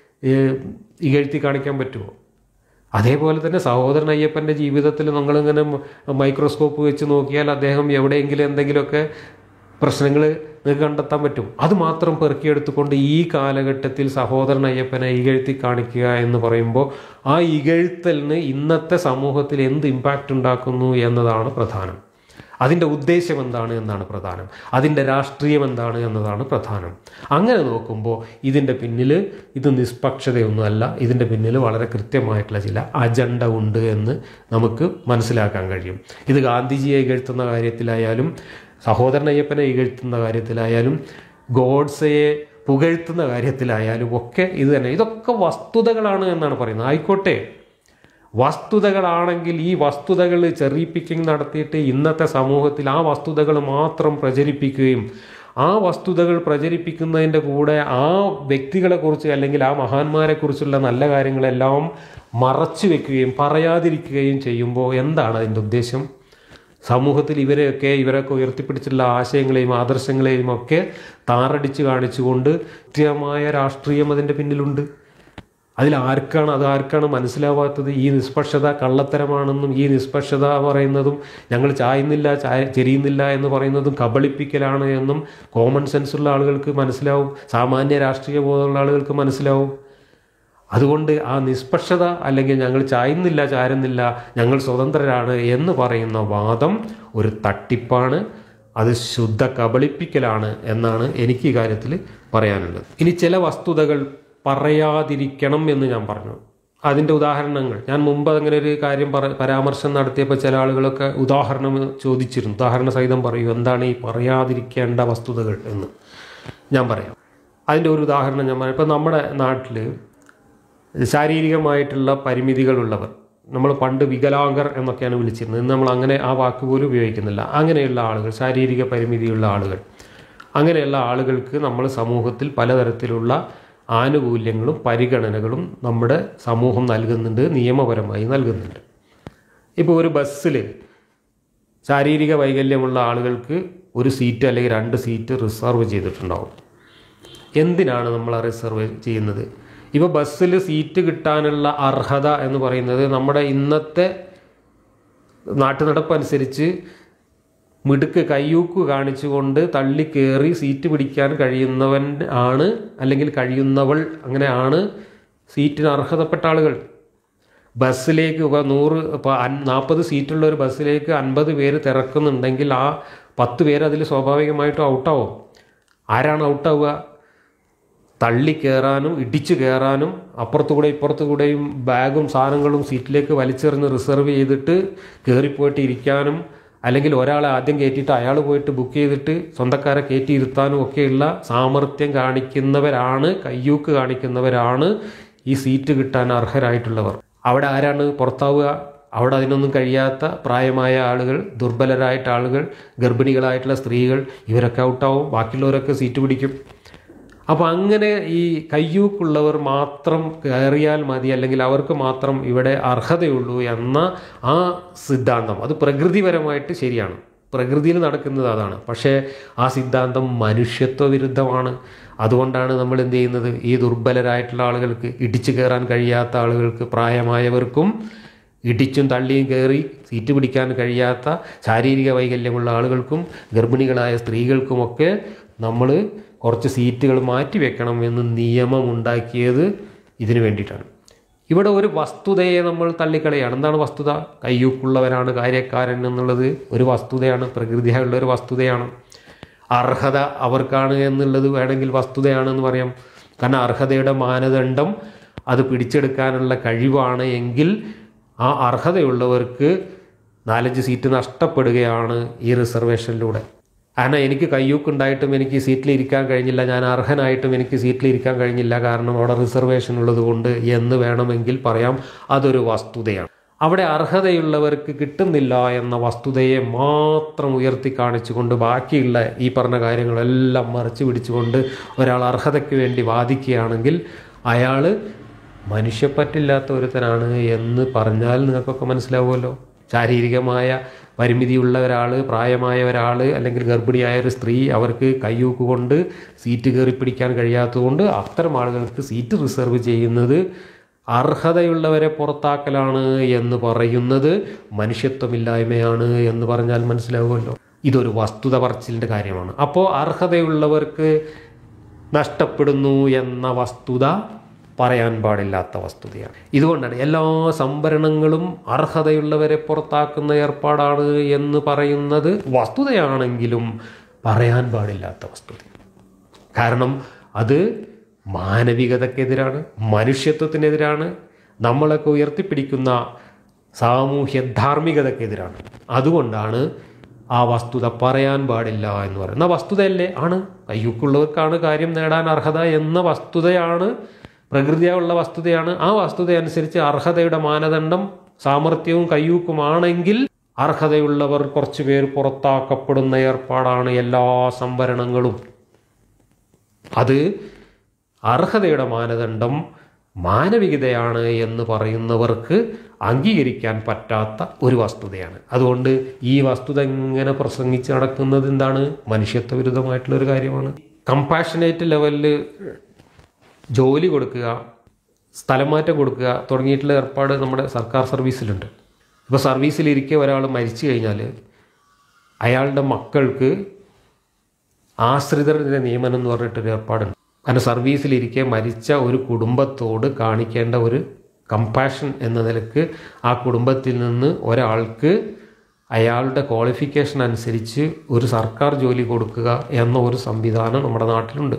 ഇകഴ്ത്തി കാണിക്കാൻ പറ്റുമോ അതേപോലെ തന്നെ സഹോദരൻ അയ്യപ്പൻ്റെ ജീവിതത്തിൽ നമ്മളിങ്ങനെ മൈക്രോസ്കോപ്പ് വെച്ച് നോക്കിയാൽ അദ്ദേഹം എവിടെയെങ്കിലും എന്തെങ്കിലുമൊക്കെ പ്രശ്നങ്ങൾ നിങ്ങൾക്ക് കണ്ടെത്താൻ പറ്റും അത് മാത്രം പെറുക്കിയെടുത്തുകൊണ്ട് ഈ കാലഘട്ടത്തിൽ സഹോദരൻ അയ്യപ്പനെ ഇകഴ്ത്തി കാണിക്കുക എന്ന് പറയുമ്പോൾ ആ ഇകഴ്ത്തലിന് ഇന്നത്തെ സമൂഹത്തിൽ എന്ത് ഇമ്പാക്റ്റ് ഉണ്ടാക്കുന്നു എന്നതാണ് പ്രധാനം അതിൻ്റെ ഉദ്ദേശം എന്താണ് എന്നാണ് പ്രധാനം അതിൻ്റെ രാഷ്ട്രീയം എന്താണ് എന്നതാണ് പ്രധാനം അങ്ങനെ നോക്കുമ്പോൾ ഇതിൻ്റെ പിന്നിൽ ഇത് നിഷ്പക്ഷതയൊന്നുമല്ല ഇതിൻ്റെ പിന്നിൽ വളരെ കൃത്യമായിട്ടുള്ള ചില അജണ്ട ഉണ്ട് എന്ന് നമുക്ക് മനസ്സിലാക്കാൻ കഴിയും ഇത് ഗാന്ധിജിയെ ഇകഴ്ത്തുന്ന കാര്യത്തിലായാലും സഹോദരൻ അയ്യപ്പനെ ഇകഴ്ത്തുന്ന കാര്യത്തിലായാലും ഗോഡ്സയെ പുകഴ്ത്തുന്ന കാര്യത്തിലായാലും ഒക്കെ ഇത് തന്നെ ഇതൊക്കെ വസ്തുതകളാണ് എന്നാണ് പറയുന്നത് ആയിക്കോട്ടെ വസ്തുതകളാണെങ്കിൽ ഈ വസ്തുതകൾ ചെറി പിക്കിംഗ് നടത്തിയിട്ട് ഇന്നത്തെ സമൂഹത്തിൽ ആ വസ്തുതകൾ മാത്രം പ്രചരിപ്പിക്കുകയും ആ വസ്തുതകൾ പ്രചരിപ്പിക്കുന്നതിൻ്റെ കൂടെ ആ വ്യക്തികളെക്കുറിച്ച് അല്ലെങ്കിൽ ആ മഹാന്മാരെക്കുറിച്ചുള്ള നല്ല കാര്യങ്ങളെല്ലാം മറച്ചു വെക്കുകയും പറയാതിരിക്കുകയും ചെയ്യുമ്പോൾ എന്താണ് അതിൻ്റെ ഉദ്ദേശം സമൂഹത്തിൽ ഇവരെയൊക്കെ ഇവരൊക്കെ ഉയർത്തിപ്പിടിച്ചുള്ള ആശയങ്ങളെയും ആദർശങ്ങളെയും ഒക്കെ താറടിച്ച് കാണിച്ചുകൊണ്ട് കൃത്യമായ രാഷ്ട്രീയം അതിൻ്റെ പിന്നിലുണ്ട് അതിൽ ആർക്കാണ് അത് ആർക്കാണ് മനസ്സിലാവാത്തത് ഈ നിഷ്പക്ഷത കള്ളത്തരമാണെന്നും ഈ നിഷ്പക്ഷത പറയുന്നതും ഞങ്ങൾ ചായുന്നില്ല ചായ ചെരിയുന്നില്ല എന്ന് പറയുന്നതും കബളിപ്പിക്കലാണ് എന്നും കോമൺ സെൻസ് ഉള്ള ആളുകൾക്ക് മനസ്സിലാവും സാമാന്യ രാഷ്ട്രീയ ബോധമുള്ള ആളുകൾക്ക് മനസ്സിലാവും അതുകൊണ്ട് ആ നിഷ്പക്ഷത അല്ലെങ്കിൽ ഞങ്ങൾ ചായുന്നില്ല ചാരുന്നില്ല ഞങ്ങൾ സ്വതന്ത്രരാണ് എന്ന് പറയുന്ന വാദം ഒരു തട്ടിപ്പാണ് അത് ശുദ്ധ കബളിപ്പിക്കലാണ് എന്നാണ് എനിക്ക് ഈ കാര്യത്തിൽ പറയാനുള്ളത് ഇനി ചില വസ്തുതകൾ പറയാതിരിക്കണം എന്ന് ഞാൻ പറഞ്ഞു അതിൻ്റെ ഉദാഹരണങ്ങൾ ഞാൻ മുമ്പ് അങ്ങനെ ഒരു കാര്യം പറ പരാമർശം നടത്തിയപ്പോൾ ചില ആളുകളൊക്കെ ഉദാഹരണം ചോദിച്ചിരുന്നു ഉദാഹരണ സഹിതം പറയൂ എന്താണ് ഈ പറയാതിരിക്കേണ്ട വസ്തുതകൾ എന്ന് ഞാൻ പറയാം അതിൻ്റെ ഒരു ഉദാഹരണം ഞാൻ പറയാം ഇപ്പം നമ്മുടെ നാട്ടിൽ ശാരീരികമായിട്ടുള്ള പരിമിതികളുള്ളവർ നമ്മൾ പണ്ട് വികലാംഗർ എന്നൊക്കെയാണ് വിളിച്ചിരുന്നത് ഇന്ന് നമ്മൾ അങ്ങനെ ആ വാക്ക് പോലും ഉപയോഗിക്കുന്നില്ല അങ്ങനെയുള്ള ആളുകൾ ശാരീരിക പരിമിതിയുള്ള ആളുകൾ അങ്ങനെയുള്ള ആളുകൾക്ക് നമ്മൾ സമൂഹത്തിൽ പലതരത്തിലുള്ള ആനുകൂല്യങ്ങളും പരിഗണനകളും നമ്മുടെ സമൂഹം നൽകുന്നുണ്ട് നിയമപരമായി നൽകുന്നുണ്ട് ഇപ്പോൾ ഒരു ബസ്സിൽ ശാരീരിക വൈകല്യമുള്ള ആളുകൾക്ക് ഒരു സീറ്റ് അല്ലെങ്കിൽ രണ്ട് സീറ്റ് റിസർവ് ചെയ്തിട്ടുണ്ടാവും എന്തിനാണ് നമ്മൾ ആ റിസർവ് ചെയ്യുന്നത് ഇപ്പോൾ ബസ്സിൽ സീറ്റ് കിട്ടാനുള്ള അർഹത എന്ന് പറയുന്നത് നമ്മുടെ ഇന്നത്തെ നാട്ടുനടപ്പനുസരിച്ച് മിടുക്ക് കയ്യൂക്ക് കാണിച്ചുകൊണ്ട് തള്ളിക്കേറി സീറ്റ് പിടിക്കാൻ കഴിയുന്നവൻ ആണ് അല്ലെങ്കിൽ കഴിയുന്നവൾ അങ്ങനെ ആണ് സീറ്റിന് അർഹതപ്പെട്ട ആളുകൾ ബസ്സിലേക്ക് ഇപ്പോൾ നൂറ് ഇപ്പോൾ നാൽപ്പത് സീറ്റുള്ള ഒരു ബസ്സിലേക്ക് അൻപത് പേര് തിരക്കുന്നുണ്ടെങ്കിൽ ആ പത്ത് പേര് അതിൽ സ്വാഭാവികമായിട്ടും ഔട്ടാവും ആരാണ് ഔട്ടാവുക തള്ളി കയറാനും ഇടിച്ചു കയറാനും അപ്പുറത്തുകൂടെ ഇപ്പുറത്തുകൂടെയും ബാഗും സാധനങ്ങളും സീറ്റിലേക്ക് വലിച്ചെറിഞ്ഞ് റിസർവ് ചെയ്തിട്ട് കയറിപ്പോയിട്ട് ഇരിക്കാനും അല്ലെങ്കിൽ ഒരാളെ ആദ്യം കയറ്റിയിട്ട് അയാൾ പോയിട്ട് ബുക്ക് ചെയ്തിട്ട് സ്വന്തക്കാരെ കയറ്റി ഇരുത്താനും ഒക്കെയുള്ള സാമർഥ്യം കാണിക്കുന്നവരാണ് കയ്യൂക്ക് കാണിക്കുന്നവരാണ് ഈ സീറ്റ് കിട്ടാൻ അർഹരായിട്ടുള്ളവർ അവിടെ ആരാണ് പുറത്താവുക അവിടെ അതിനൊന്നും കഴിയാത്ത പ്രായമായ ആളുകൾ ദുർബലരായിട്ട് ആളുകൾ ഗർഭിണികളായിട്ടുള്ള സ്ത്രീകൾ ഇവരൊക്കെ ഔട്ടാവും ബാക്കിയുള്ളവരൊക്കെ സീറ്റ് പിടിക്കും അപ്പോൾ അങ്ങനെ ഈ കയ്യൂക്കുള്ളവർ മാത്രം കയറിയാൽ മതി അല്ലെങ്കിൽ അവർക്ക് മാത്രം ഇവിടെ അർഹതയുള്ളൂ എന്ന ആ സിദ്ധാന്തം അത് പ്രകൃതിപരമായിട്ട് ശരിയാണ് പ്രകൃതിയിൽ നടക്കുന്നത് അതാണ് പക്ഷേ ആ സിദ്ധാന്തം മനുഷ്യത്വ വിരുദ്ധമാണ് അതുകൊണ്ടാണ് നമ്മൾ എന്ത് ചെയ്യുന്നത് ഈ ദുർബലരായിട്ടുള്ള ആളുകൾക്ക് ഇടിച്ചു കയറാൻ കഴിയാത്ത ആളുകൾക്ക് പ്രായമായവർക്കും ഇടിച്ചും തള്ളിയും കയറി സീറ്റ് പിടിക്കാൻ കഴിയാത്ത ശാരീരിക വൈകല്യമുള്ള ആളുകൾക്കും ഗർഭിണികളായ സ്ത്രീകൾക്കുമൊക്കെ നമ്മൾ കുറച്ച് സീറ്റുകൾ മാറ്റി വെക്കണം എന്ന് നിയമം ഉണ്ടാക്കിയത് ഇതിനു വേണ്ടിയിട്ടാണ് ഇവിടെ ഒരു വസ്തുതയെ നമ്മൾ തള്ളിക്കളയാണ് എന്താണ് വസ്തുത കയ്യൂക്കുള്ളവരാണ് കാര്യക്കാരൻ എന്നുള്ളത് ഒരു വസ്തുതയാണ് പ്രകൃതിയായുള്ള ഒരു വസ്തുതയാണ് അർഹത അവർക്കാണ് എന്നുള്ളത് വേണമെങ്കിൽ വസ്തുതയാണെന്ന് പറയാം കാരണം അർഹതയുടെ മാനദണ്ഡം അത് പിടിച്ചെടുക്കാനുള്ള കഴിവാണ് എങ്കിൽ ആ അർഹതയുള്ളവർക്ക് നാലഞ്ച് സീറ്റ് നഷ്ടപ്പെടുകയാണ് ഈ റിസർവേഷനിലൂടെ കാരണം എനിക്ക് കയ്യൂക്കുണ്ടായിട്ടും എനിക്ക് സീറ്റിൽ ഇരിക്കാൻ കഴിഞ്ഞില്ല ഞാൻ അർഹനായിട്ടും എനിക്ക് സീറ്റിൽ ഇരിക്കാൻ കഴിഞ്ഞില്ല കാരണം അവിടെ റിസർവേഷൻ ഉള്ളത് കൊണ്ട് എന്ന് വേണമെങ്കിൽ പറയാം അതൊരു വസ്തുതയാണ് അവിടെ അർഹതയുള്ളവർക്ക് കിട്ടുന്നില്ല എന്ന വസ്തുതയെ മാത്രം ഉയർത്തി കാണിച്ചുകൊണ്ട് ബാക്കിയുള്ള ഈ പറഞ്ഞ കാര്യങ്ങളെല്ലാം മറച്ചു പിടിച്ചുകൊണ്ട് ഒരാൾ അർഹതയ്ക്ക് വേണ്ടി വാദിക്കുകയാണെങ്കിൽ അയാൾ മനുഷ്യപ്പറ്റില്ലാത്ത ഒരുത്തനാണ് എന്ന് പറഞ്ഞാൽ നിങ്ങൾക്കൊക്കെ മനസ്സിലാവുമല്ലോ ശാരീരികമായ പരിമിതിയുള്ള ഒരാൾ പ്രായമായ ഒരാൾ അല്ലെങ്കിൽ ഗർഭിണിയായ ഒരു സ്ത്രീ അവർക്ക് കയ്യൂക്ക് കൊണ്ട് സീറ്റ് കയറി പിടിക്കാൻ കഴിയാത്തതുകൊണ്ട് അത്തരം ആളുകൾക്ക് സീറ്റ് റിസർവ് ചെയ്യുന്നത് അർഹതയുള്ളവരെ പുറത്താക്കലാണ് എന്ന് പറയുന്നത് മനുഷ്യത്വമില്ലായ്മയാണ് എന്ന് പറഞ്ഞാൽ മനസ്സിലാവുമല്ലോ ഇതൊരു വസ്തുത പറച്ചിലിൻ്റെ കാര്യമാണ് അപ്പോൾ അർഹതയുള്ളവർക്ക് നഷ്ടപ്പെടുന്നു എന്ന വസ്തുത പറയാൻ പാടില്ലാത്ത വസ്തുതയാണ് ഇതുകൊണ്ടാണ് എല്ലാ സംവരണങ്ങളും അർഹതയുള്ളവരെ പുറത്താക്കുന്ന ഏർപ്പാടാണ് എന്ന് പറയുന്നത് വസ്തുതയാണെങ്കിലും പറയാൻ പാടില്ലാത്ത വസ്തുത കാരണം അത് മാനവികതക്കെതിരാണ് മനുഷ്യത്വത്തിനെതിരാണ് നമ്മളൊക്കെ ഉയർത്തിപ്പിടിക്കുന്ന സാമൂഹ്യ ധാർമ്മികതക്കെതിരാണ് അതുകൊണ്ടാണ് ആ വസ്തുത പറയാൻ പാടില്ല എന്ന് പറയുന്നത് വസ്തുതയല്ലേ ആണ് കയ്യൂക്കുള്ളവർക്കാണ് കാര്യം നേടാൻ അർഹത എന്ന വസ്തുതയാണ് പ്രകൃതിയുള്ള വസ്തുതയാണ് ആ വസ്തുത അനുസരിച്ച് അർഹതയുടെ മാനദണ്ഡം സാമർഥ്യവും കയ്യൂക്കുമാണെങ്കിൽ അർഹതയുള്ളവർ കുറച്ചു പേർ പുറത്താക്കപ്പെടുന്ന ഏർപ്പാടാണ് എല്ലാ സംവരണങ്ങളും അത് അർഹതയുടെ മാനദണ്ഡം മാനവികതയാണ് എന്ന് പറയുന്നവർക്ക് അംഗീകരിക്കാൻ പറ്റാത്ത ഒരു വസ്തുതയാണ് അതുകൊണ്ട് ഈ വസ്തുത ഇങ്ങനെ പ്രസംഗിച്ച് നടക്കുന്നത് എന്താണ് മനുഷ്യത്വ വിരുദ്ധമായിട്ടുള്ള ഒരു കാര്യമാണ് കമ്പാഷനേറ്റ് ലെവലിൽ ജോലി കൊടുക്കുക സ്ഥലം മാറ്റം കൊടുക്കുക തുടങ്ങിയിട്ടുള്ള ഏർപ്പാട് നമ്മുടെ സർക്കാർ സർവീസിലുണ്ട് ഇപ്പോൾ സർവീസിലിരിക്കെ ഒരാൾ മരിച്ചു കഴിഞ്ഞാൽ അയാളുടെ മക്കൾക്ക് ആശ്രിതരുടെ നിയമനം എന്ന് പറഞ്ഞിട്ടൊരു ഏർപ്പാടുണ്ട് കാരണം സർവീസിലിരിക്കെ മരിച്ച ഒരു കുടുംബത്തോട് കാണിക്കേണ്ട ഒരു കമ്പാഷൻ എന്ന നിലക്ക് ആ കുടുംബത്തിൽ നിന്ന് ഒരാൾക്ക് അയാളുടെ ക്വാളിഫിക്കേഷൻ അനുസരിച്ച് ഒരു സർക്കാർ ജോലി കൊടുക്കുക എന്ന ഒരു സംവിധാനം നമ്മുടെ നാട്ടിലുണ്ട്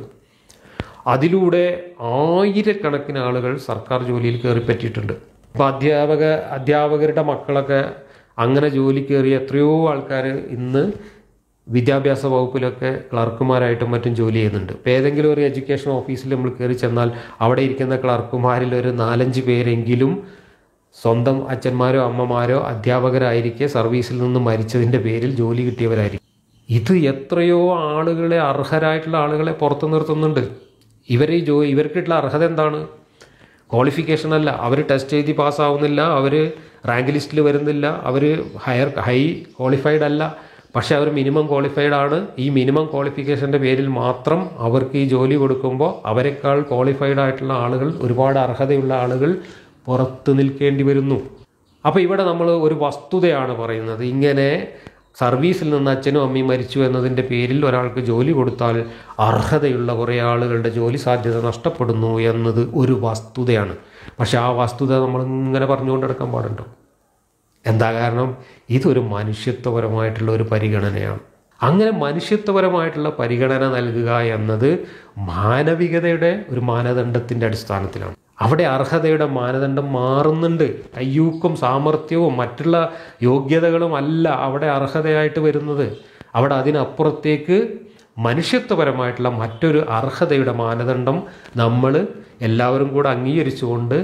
അതിലൂടെ ആയിരക്കണക്കിന് ആളുകൾ സർക്കാർ ജോലിയിൽ കയറിപ്പറ്റിയിട്ടുണ്ട് ഇപ്പോൾ അധ്യാപക അധ്യാപകരുടെ മക്കളൊക്കെ അങ്ങനെ ജോലി കയറിയ എത്രയോ ആൾക്കാർ ഇന്ന് വിദ്യാഭ്യാസ വകുപ്പിലൊക്കെ ക്ലർക്കുമാരായിട്ടും മറ്റും ജോലി ചെയ്യുന്നുണ്ട് ഇപ്പോൾ ഏതെങ്കിലും ഒരു എഡ്യൂക്കേഷൻ ഓഫീസിൽ നമ്മൾ കയറി ചെന്നാൽ അവിടെ ഇരിക്കുന്ന ക്ലർക്കുമാരിൽ ഒരു നാലഞ്ച് പേരെങ്കിലും സ്വന്തം അച്ഛന്മാരോ അമ്മമാരോ അധ്യാപകരായിരിക്കെ സർവീസിൽ നിന്ന് മരിച്ചതിൻ്റെ പേരിൽ ജോലി കിട്ടിയവരായിരിക്കും ഇത് എത്രയോ ആളുകളെ അർഹരായിട്ടുള്ള ആളുകളെ പുറത്തു നിർത്തുന്നുണ്ട് ഇവർ ഈ ജോ ഇവർക്കിട്ടുള്ള അർഹത എന്താണ് ക്വാളിഫിക്കേഷൻ അല്ല അവർ ടെസ്റ്റ് എഴുതി പാസ്സാവുന്നില്ല അവർ റാങ്ക് ലിസ്റ്റിൽ വരുന്നില്ല അവർ ഹയർ ഹൈ ക്വാളിഫൈഡ് അല്ല പക്ഷേ അവർ മിനിമം ക്വാളിഫൈഡ് ആണ് ഈ മിനിമം ക്വാളിഫിക്കേഷൻ്റെ പേരിൽ മാത്രം അവർക്ക് ഈ ജോലി കൊടുക്കുമ്പോൾ അവരെക്കാൾ ക്വാളിഫൈഡ് ആയിട്ടുള്ള ആളുകൾ ഒരുപാട് അർഹതയുള്ള ആളുകൾ പുറത്ത് നിൽക്കേണ്ടി വരുന്നു അപ്പോൾ ഇവിടെ നമ്മൾ ഒരു വസ്തുതയാണ് പറയുന്നത് ഇങ്ങനെ സർവീസിൽ നിന്ന് അച്ഛനും അമ്മയും മരിച്ചു എന്നതിൻ്റെ പേരിൽ ഒരാൾക്ക് ജോലി കൊടുത്താൽ അർഹതയുള്ള കുറേ ആളുകളുടെ ജോലി സാധ്യത നഷ്ടപ്പെടുന്നു എന്നത് ഒരു വസ്തുതയാണ് പക്ഷെ ആ വസ്തുത നമ്മൾ ഇങ്ങനെ പറഞ്ഞുകൊണ്ട് നടക്കാൻ പാടുണ്ടോ എന്താ കാരണം ഇതൊരു മനുഷ്യത്വപരമായിട്ടുള്ള ഒരു പരിഗണനയാണ് അങ്ങനെ മനുഷ്യത്വപരമായിട്ടുള്ള പരിഗണന നൽകുക എന്നത് മാനവികതയുടെ ഒരു മാനദണ്ഡത്തിൻ്റെ അടിസ്ഥാനത്തിലാണ് അവിടെ അർഹതയുടെ മാനദണ്ഡം മാറുന്നുണ്ട് കയ്യൂക്കും സാമർഥ്യവും മറ്റുള്ള യോഗ്യതകളും അല്ല അവിടെ അർഹതയായിട്ട് വരുന്നത് അവിടെ അതിനപ്പുറത്തേക്ക് മനുഷ്യത്വപരമായിട്ടുള്ള മറ്റൊരു അർഹതയുടെ മാനദണ്ഡം നമ്മൾ എല്ലാവരും കൂടെ അംഗീകരിച്ചുകൊണ്ട്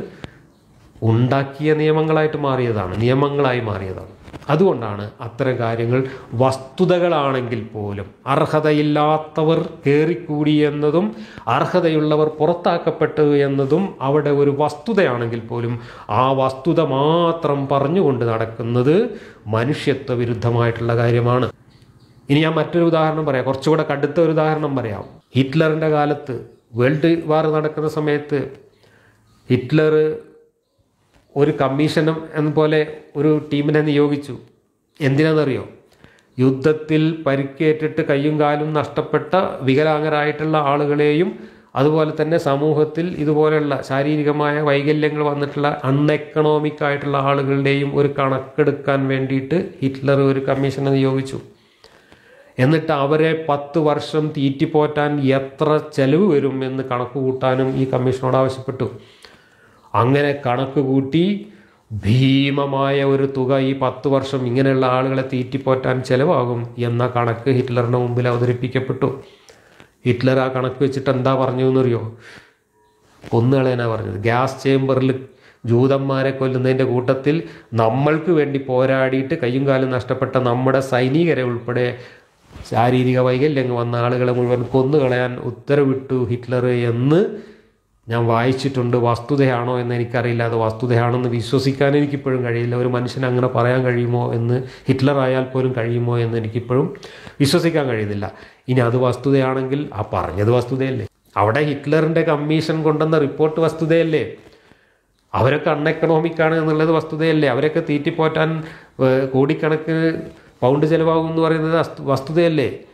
ഉണ്ടാക്കിയ നിയമങ്ങളായിട്ട് മാറിയതാണ് നിയമങ്ങളായി മാറിയതാണ് അതുകൊണ്ടാണ് അത്തരം കാര്യങ്ങൾ വസ്തുതകളാണെങ്കിൽ പോലും അർഹതയില്ലാത്തവർ കയറിക്കൂടി എന്നതും അർഹതയുള്ളവർ പുറത്താക്കപ്പെട്ടു എന്നതും അവിടെ ഒരു വസ്തുതയാണെങ്കിൽ പോലും ആ വസ്തുത മാത്രം പറഞ്ഞുകൊണ്ട് നടക്കുന്നത് മനുഷ്യത്വ വിരുദ്ധമായിട്ടുള്ള കാര്യമാണ് ഇനി ഞാൻ മറ്റൊരു ഉദാഹരണം പറയാം കുറച്ചുകൂടെ കടുത്ത ഒരു ഉദാഹരണം പറയാം ഹിറ്റ്ലറിൻ്റെ കാലത്ത് വേൾഡ് വാർ നടക്കുന്ന സമയത്ത് ഹിറ്റ്ലർ ഒരു കമ്മീഷനും എന്ന പോലെ ഒരു ടീമിനെ നിയോഗിച്ചു എന്തിനാണെന്നറിയോ യുദ്ധത്തിൽ പരിക്കേറ്റിട്ട് കയ്യും കാലും നഷ്ടപ്പെട്ട വികലാംഗരായിട്ടുള്ള ആളുകളെയും അതുപോലെ തന്നെ സമൂഹത്തിൽ ഇതുപോലെയുള്ള ശാരീരികമായ വൈകല്യങ്ങൾ വന്നിട്ടുള്ള അൺഎക്കണോമിക് ആയിട്ടുള്ള ആളുകളുടെയും ഒരു കണക്കെടുക്കാൻ വേണ്ടിയിട്ട് ഹിറ്റ്ലർ ഒരു കമ്മീഷനെ നിയോഗിച്ചു എന്നിട്ട് അവരെ പത്ത് വർഷം തീറ്റിപ്പോറ്റാൻ എത്ര ചെലവ് വരും എന്ന് കണക്ക് കൂട്ടാനും ഈ കമ്മീഷനോട് ആവശ്യപ്പെട്ടു അങ്ങനെ കണക്ക് കൂട്ടി ഭീമമായ ഒരു തുക ഈ പത്ത് വർഷം ഇങ്ങനെയുള്ള ആളുകളെ തീറ്റിപ്പോറ്റാൻ ചെലവാകും എന്ന കണക്ക് ഹിറ്റ്ലറിൻ്റെ മുമ്പിൽ അവതരിപ്പിക്കപ്പെട്ടു ഹിറ്റ്ലർ ആ കണക്ക് വെച്ചിട്ട് എന്താ പറഞ്ഞു എന്നറിയോ കൊന്നുകളയാനാ പറഞ്ഞത് ഗ്യാസ് ചേംബറിൽ ജൂതന്മാരെ കൊല്ലുന്നതിൻ്റെ കൂട്ടത്തിൽ നമ്മൾക്ക് വേണ്ടി പോരാടിയിട്ട് കയ്യും കാലും നഷ്ടപ്പെട്ട നമ്മുടെ സൈനികരെ ഉൾപ്പെടെ ശാരീരിക വൈകല്യങ്ങൾ വന്ന ആളുകളെ മുഴുവൻ കൊന്നുകളയാൻ ഉത്തരവിട്ടു ഹിറ്റ്ലർ എന്ന് ഞാൻ വായിച്ചിട്ടുണ്ട് വസ്തുതയാണോ എന്ന് എനിക്കറിയില്ല അത് വസ്തുതയാണെന്ന് വിശ്വസിക്കാൻ എനിക്കിപ്പോഴും കഴിയില്ല ഒരു മനുഷ്യന് അങ്ങനെ പറയാൻ കഴിയുമോ എന്ന് ഹിറ്റ്ലർ ആയാൽ പോലും കഴിയുമോ എന്ന് എനിക്കിപ്പോഴും വിശ്വസിക്കാൻ കഴിയുന്നില്ല ഇനി അത് വസ്തുതയാണെങ്കിൽ ആ പറഞ്ഞത് വസ്തുതയല്ലേ അവിടെ ഹിറ്റ്ലറിൻ്റെ കമ്മീഷൻ കൊണ്ടുവന്ന റിപ്പോർട്ട് വസ്തുതയല്ലേ അവരൊക്കെ അൺഎക്കണോമിക് ആണ് എന്നുള്ളത് വസ്തുതയല്ലേ അവരൊക്കെ തീറ്റിപ്പോറ്റാൻ ഏഹ്, കോടിക്കണക്കിന് പൗണ്ട് ചിലവാകും എന്ന് പറയുന്നത് വസ്തു- വസ്തുതയല്ലേ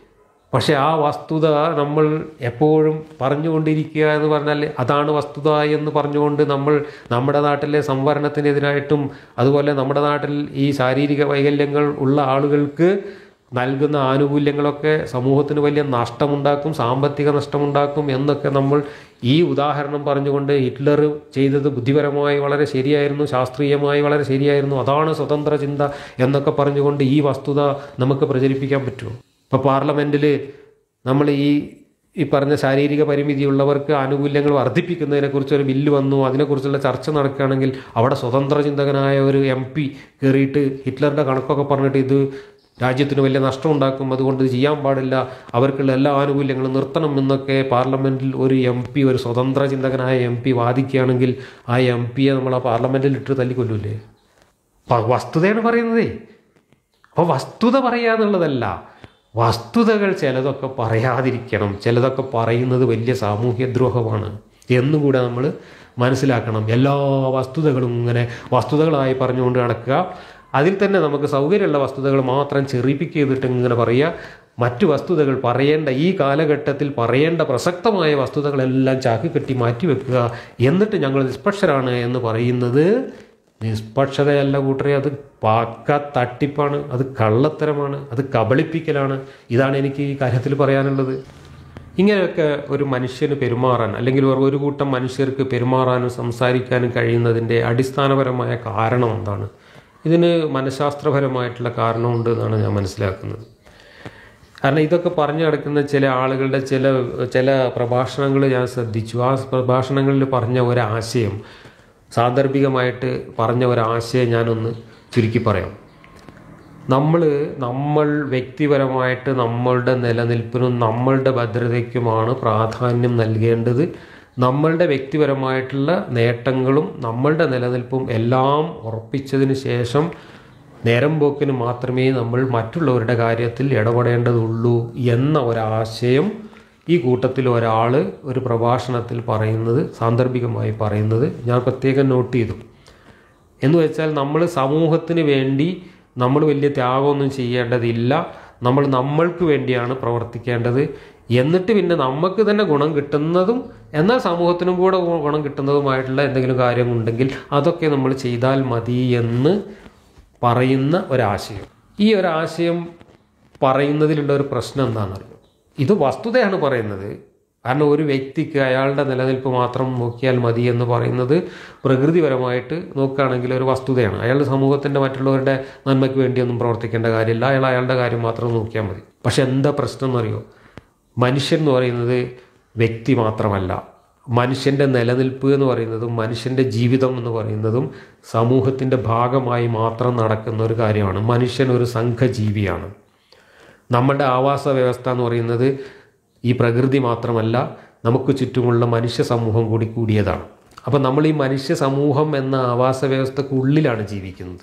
പക്ഷെ ആ വസ്തുത നമ്മൾ എപ്പോഴും പറഞ്ഞുകൊണ്ടിരിക്കുക എന്ന് പറഞ്ഞാൽ അതാണ് വസ്തുത എന്ന് പറഞ്ഞുകൊണ്ട് നമ്മൾ നമ്മുടെ നാട്ടിലെ സംവരണത്തിനെതിരായിട്ടും അതുപോലെ നമ്മുടെ നാട്ടിൽ ഈ ശാരീരിക വൈകല്യങ്ങൾ ഉള്ള ആളുകൾക്ക് നൽകുന്ന ആനുകൂല്യങ്ങളൊക്കെ സമൂഹത്തിന് വലിയ നഷ്ടമുണ്ടാക്കും സാമ്പത്തിക നഷ്ടമുണ്ടാക്കും എന്നൊക്കെ നമ്മൾ ഈ ഉദാഹരണം പറഞ്ഞുകൊണ്ട് ഹിറ്റ്ലർ ചെയ്തത് ബുദ്ധിപരമായി വളരെ ശരിയായിരുന്നു ശാസ്ത്രീയമായി വളരെ ശരിയായിരുന്നു അതാണ് സ്വതന്ത്ര ചിന്ത എന്നൊക്കെ പറഞ്ഞുകൊണ്ട് ഈ വസ്തുത നമുക്ക് പ്രചരിപ്പിക്കാൻ പറ്റുമോ ഇപ്പോൾ പാർലമെൻറ്റിൽ നമ്മൾ ഈ ഈ പറഞ്ഞ ശാരീരിക പരിമിതിയുള്ളവർക്ക് ആനുകൂല്യങ്ങൾ വർദ്ധിപ്പിക്കുന്നതിനെക്കുറിച്ച് ഒരു ബില്ല് വന്നു അതിനെക്കുറിച്ചുള്ള ചർച്ച നടക്കുകയാണെങ്കിൽ അവിടെ സ്വതന്ത്ര ചിന്തകനായ ഒരു എം പി കയറിയിട്ട് ഹിറ്റ്ലറുടെ കണക്കൊക്കെ പറഞ്ഞിട്ട് ഇത് രാജ്യത്തിന് വലിയ നഷ്ടമുണ്ടാക്കും അതുകൊണ്ട് ഇത് ചെയ്യാൻ പാടില്ല അവർക്കുള്ള എല്ലാ ആനുകൂല്യങ്ങളും നിർത്തണം എന്നൊക്കെ പാർലമെൻറ്റിൽ ഒരു എം പി ഒരു സ്വതന്ത്ര ചിന്തകനായ എം പി വാദിക്കുകയാണെങ്കിൽ ആ എം പിയെ നമ്മൾ ആ പാർലമെൻറ്റിൽ ഇട്ട് തല്ലിക്കൊല്ലൂലേ പ- വസ്തുതയാണ് പറയുന്നതേ അപ്പോൾ വസ്തുത പറയുക എന്നുള്ളതല്ല വസ്തുതകൾ ചിലതൊക്കെ പറയാതിരിക്കണം ചിലതൊക്കെ പറയുന്നത് വലിയ സാമൂഹ്യ ദ്രോഹമാണ് എന്നുകൂടെ നമ്മൾ മനസ്സിലാക്കണം എല്ലാ വസ്തുതകളും ഇങ്ങനെ വസ്തുതകളായി പറഞ്ഞുകൊണ്ട് നടക്കുക അതിൽ തന്നെ നമുക്ക് സൗകര്യമുള്ള വസ്തുതകൾ മാത്രം ചെറിപ്പിക്ക് ചെയ്തിട്ട് ഇങ്ങനെ പറയുക മറ്റു വസ്തുതകൾ പറയേണ്ട ഈ കാലഘട്ടത്തിൽ പറയേണ്ട പ്രസക്തമായ വസ്തുതകളെല്ലാം ചാക്കി കെട്ടി മാറ്റിവെക്കുക എന്നിട്ട് ഞങ്ങൾ നിഷ്പക്ഷരാണ് എന്ന് പറയുന്നത് നിഷ്പക്ഷതയല്ല കൂട്ടരെ അത് പാക്ക തട്ടിപ്പാണ് അത് കള്ളത്തരമാണ് അത് കബളിപ്പിക്കലാണ് ഇതാണ് എനിക്ക് ഈ കാര്യത്തിൽ പറയാനുള്ളത് ഇങ്ങനെയൊക്കെ ഒരു മനുഷ്യന് പെരുമാറാൻ അല്ലെങ്കിൽ ഒരു- ഒരു കൂട്ടം മനുഷ്യർക്ക് പെരുമാറാനും സംസാരിക്കാനും കഴിയുന്നതിൻ്റെ അടിസ്ഥാനപരമായ കാരണം എന്താണ് ഇതിന് മനഃശാസ്ത്രപരമായിട്ടുള്ള കാരണമുണ്ട് എന്നാണ് ഞാൻ മനസ്സിലാക്കുന്നത് കാരണം ഇതൊക്കെ പറഞ്ഞു നടക്കുന്ന ചില ആളുകളുടെ ചില ചില പ്രഭാഷണങ്ങൾ ഞാൻ ശ്രദ്ധിച്ചു ആ പ്രഭാഷണങ്ങളിൽ പറഞ്ഞ ഒരാശയം സാന്ദർഭികമായിട്ട് പറഞ്ഞ ഒരാശയം ഞാനൊന്ന് ചുരുക്കി പറയാം നമ്മൾ നമ്മൾ വ്യക്തിപരമായിട്ട് നമ്മളുടെ നിലനിൽപ്പിനും നമ്മളുടെ ഭദ്രതയ്ക്കുമാണ് പ്രാധാന്യം നൽകേണ്ടത് നമ്മളുടെ വ്യക്തിപരമായിട്ടുള്ള നേട്ടങ്ങളും നമ്മളുടെ നിലനിൽപ്പും എല്ലാം ഉറപ്പിച്ചതിന് ശേഷം നേരം പോക്കിന് മാത്രമേ നമ്മൾ മറ്റുള്ളവരുടെ കാര്യത്തിൽ ഇടപെടേണ്ടതുള്ളൂ എന്ന ഒരാശയം ഈ കൂട്ടത്തിൽ ഒരാൾ ഒരു പ്രഭാഷണത്തിൽ പറയുന്നത് സാന്ദർഭികമായി പറയുന്നത് ഞാൻ പ്രത്യേകം നോട്ട് ചെയ്തു എന്ന് വെച്ചാൽ നമ്മൾ സമൂഹത്തിന് വേണ്ടി നമ്മൾ വലിയ ത്യാഗമൊന്നും ചെയ്യേണ്ടതില്ല നമ്മൾ നമ്മൾക്ക് വേണ്ടിയാണ് പ്രവർത്തിക്കേണ്ടത് എന്നിട്ട് പിന്നെ നമുക്ക് തന്നെ ഗുണം കിട്ടുന്നതും എന്നാൽ സമൂഹത്തിനും കൂടെ ഗു- ഗുണം കിട്ടുന്നതുമായിട്ടുള്ള എന്തെങ്കിലും കാര്യമുണ്ടെങ്കിൽ അതൊക്കെ നമ്മൾ ചെയ്താൽ മതി എന്ന് പറയുന്ന ഒരാശയം ഈ ഒരാശയം പറയുന്നതിലുള്ള ഒരു പ്രശ്നം എന്താണെന്നറിയോ ഇത് വസ്തുതയാണ് പറയുന്നത് കാരണം ഒരു വ്യക്തിക്ക് അയാളുടെ നിലനിൽപ്പ് മാത്രം നോക്കിയാൽ മതി എന്ന് പറയുന്നത് പ്രകൃതിപരമായിട്ട് നോക്കുകയാണെങ്കിൽ ഒരു വസ്തുതയാണ് അയാൾ സമൂഹത്തിൻ്റെ മറ്റുള്ളവരുടെ നന്മയ്ക്ക് വേണ്ടിയൊന്നും പ്രവർത്തിക്കേണ്ട കാര്യമില്ല അയാൾ അയാളുടെ കാര്യം മാത്രം നോക്കിയാൽ മതി പക്ഷെ എന്താ പ്രശ്നം എന്നറിയോ മനുഷ്യൻ എന്ന് പറയുന്നത് വ്യക്തി മാത്രമല്ല മനുഷ്യൻ്റെ നിലനിൽപ്പ് എന്ന് പറയുന്നതും മനുഷ്യൻ്റെ ജീവിതം എന്ന് പറയുന്നതും സമൂഹത്തിൻ്റെ ഭാഗമായി മാത്രം നടക്കുന്ന ഒരു കാര്യമാണ് മനുഷ്യൻ ഒരു സംഘജീവിയാണ് നമ്മുടെ ആവാസ വ്യവസ്ഥ എന്ന് പറയുന്നത് ഈ പ്രകൃതി മാത്രമല്ല നമുക്ക് ചുറ്റുമുള്ള മനുഷ്യ സമൂഹം കൂടി കൂടിയതാണ് അപ്പം നമ്മൾ ഈ മനുഷ്യ സമൂഹം എന്ന ആവാസ വ്യവസ്ഥക്കുള്ളിലാണ് ജീവിക്കുന്നത്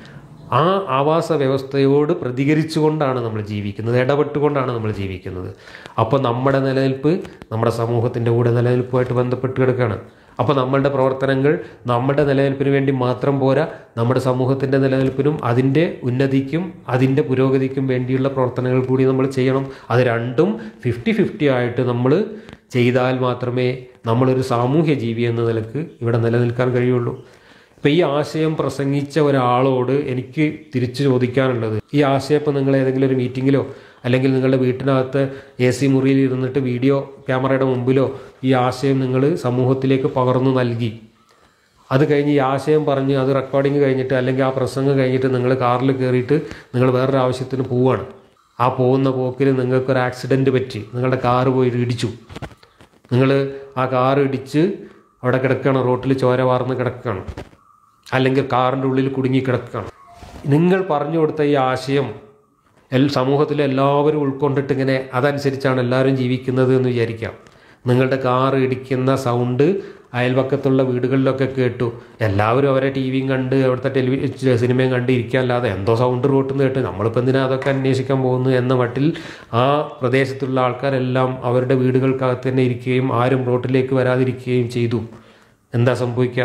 ആ ആവാസ വ്യവസ്ഥയോട് പ്രതികരിച്ചുകൊണ്ടാണ് നമ്മൾ ജീവിക്കുന്നത് ഇടപെട്ടുകൊണ്ടാണ് നമ്മൾ ജീവിക്കുന്നത് അപ്പോൾ നമ്മുടെ നിലനിൽപ്പ് നമ്മുടെ സമൂഹത്തിൻ്റെ കൂടെ നിലനിൽപ്പുമായിട്ട് ബന്ധപ്പെട്ട് കിടക്കുകയാണ് അപ്പോൾ നമ്മളുടെ പ്രവർത്തനങ്ങൾ നമ്മുടെ നിലനിൽപ്പിന് വേണ്ടി മാത്രം പോരാ നമ്മുടെ സമൂഹത്തിൻ്റെ നിലനിൽപ്പിനും അതിൻ്റെ ഉന്നതിക്കും അതിൻ്റെ പുരോഗതിക്കും വേണ്ടിയുള്ള പ്രവർത്തനങ്ങൾ കൂടി നമ്മൾ ചെയ്യണം അത് രണ്ടും ഫിഫ്റ്റി ഫിഫ്റ്റി ആയിട്ട് നമ്മൾ ചെയ്താൽ മാത്രമേ നമ്മളൊരു സാമൂഹ്യ ജീവി എന്ന നിലക്ക് ഇവിടെ നിലനിൽക്കാൻ കഴിയുള്ളൂ ഇപ്പം ഈ ആശയം പ്രസംഗിച്ച ഒരാളോട് എനിക്ക് തിരിച്ചു ചോദിക്കാനുള്ളത് ഈ ആശയം ഇപ്പം നിങ്ങൾ ഏതെങ്കിലും ഒരു മീറ്റിങ്ങിലോ അല്ലെങ്കിൽ നിങ്ങളുടെ വീട്ടിനകത്ത് എ സി മുറിയിൽ ഇരുന്നിട്ട് വീഡിയോ ക്യാമറയുടെ മുമ്പിലോ ഈ ആശയം നിങ്ങൾ സമൂഹത്തിലേക്ക് പകർന്നു നൽകി അത് കഴിഞ്ഞ് ഈ ആശയം പറഞ്ഞ് അത് റെക്കോർഡിങ് കഴിഞ്ഞിട്ട് അല്ലെങ്കിൽ ആ പ്രസംഗം കഴിഞ്ഞിട്ട് നിങ്ങൾ കാറിൽ കയറിയിട്ട് നിങ്ങൾ വേറൊരു ആവശ്യത്തിന് പോവുകയാണ് ആ പോകുന്ന പോക്കിൽ നിങ്ങൾക്കൊരു ആക്സിഡൻറ്റ് പറ്റി നിങ്ങളുടെ കാറ് പോയി ഇടിച്ചു നിങ്ങൾ ആ കാർ ഇടിച്ച് അവിടെ കിടക്കുകയാണ് റോട്ടിൽ ചോര വാർന്ന് കിടക്കുകയാണ് അല്ലെങ്കിൽ കാറിൻ്റെ ഉള്ളിൽ കുടുങ്ങി കിടക്കുകയാണ് നിങ്ങൾ പറഞ്ഞു കൊടുത്ത ഈ ആശയം എൽ സമൂഹത്തിലെ എല്ലാവരും ഉൾക്കൊണ്ടിട്ട് ഇങ്ങനെ അതനുസരിച്ചാണ് എല്ലാവരും ജീവിക്കുന്നത് എന്ന് വിചാരിക്കാം നിങ്ങളുടെ കാർ ഇടിക്കുന്ന സൗണ്ട് അയൽപക്കത്തുള്ള വീടുകളിലൊക്കെ കേട്ടു എല്ലാവരും അവരെ ടി വിയും കണ്ട് അവിടുത്തെ ടെലിവി സിനിമയും കണ്ട് ഇരിക്കാനല്ലാതെ എന്തോ സൗണ്ട് റോട്ടിൽ നിന്ന് കേട്ട് നമ്മളിപ്പോൾ എന്തിനാ അതൊക്കെ അന്വേഷിക്കാൻ പോകുന്നു എന്ന മട്ടിൽ ആ പ്രദേശത്തുള്ള ആൾക്കാരെല്ലാം അവരുടെ വീടുകൾക്കകത്ത് തന്നെ ഇരിക്കുകയും ആരും റോട്ടിലേക്ക് വരാതിരിക്കുകയും ചെയ്തു എന്താ സംഭവിക്കുക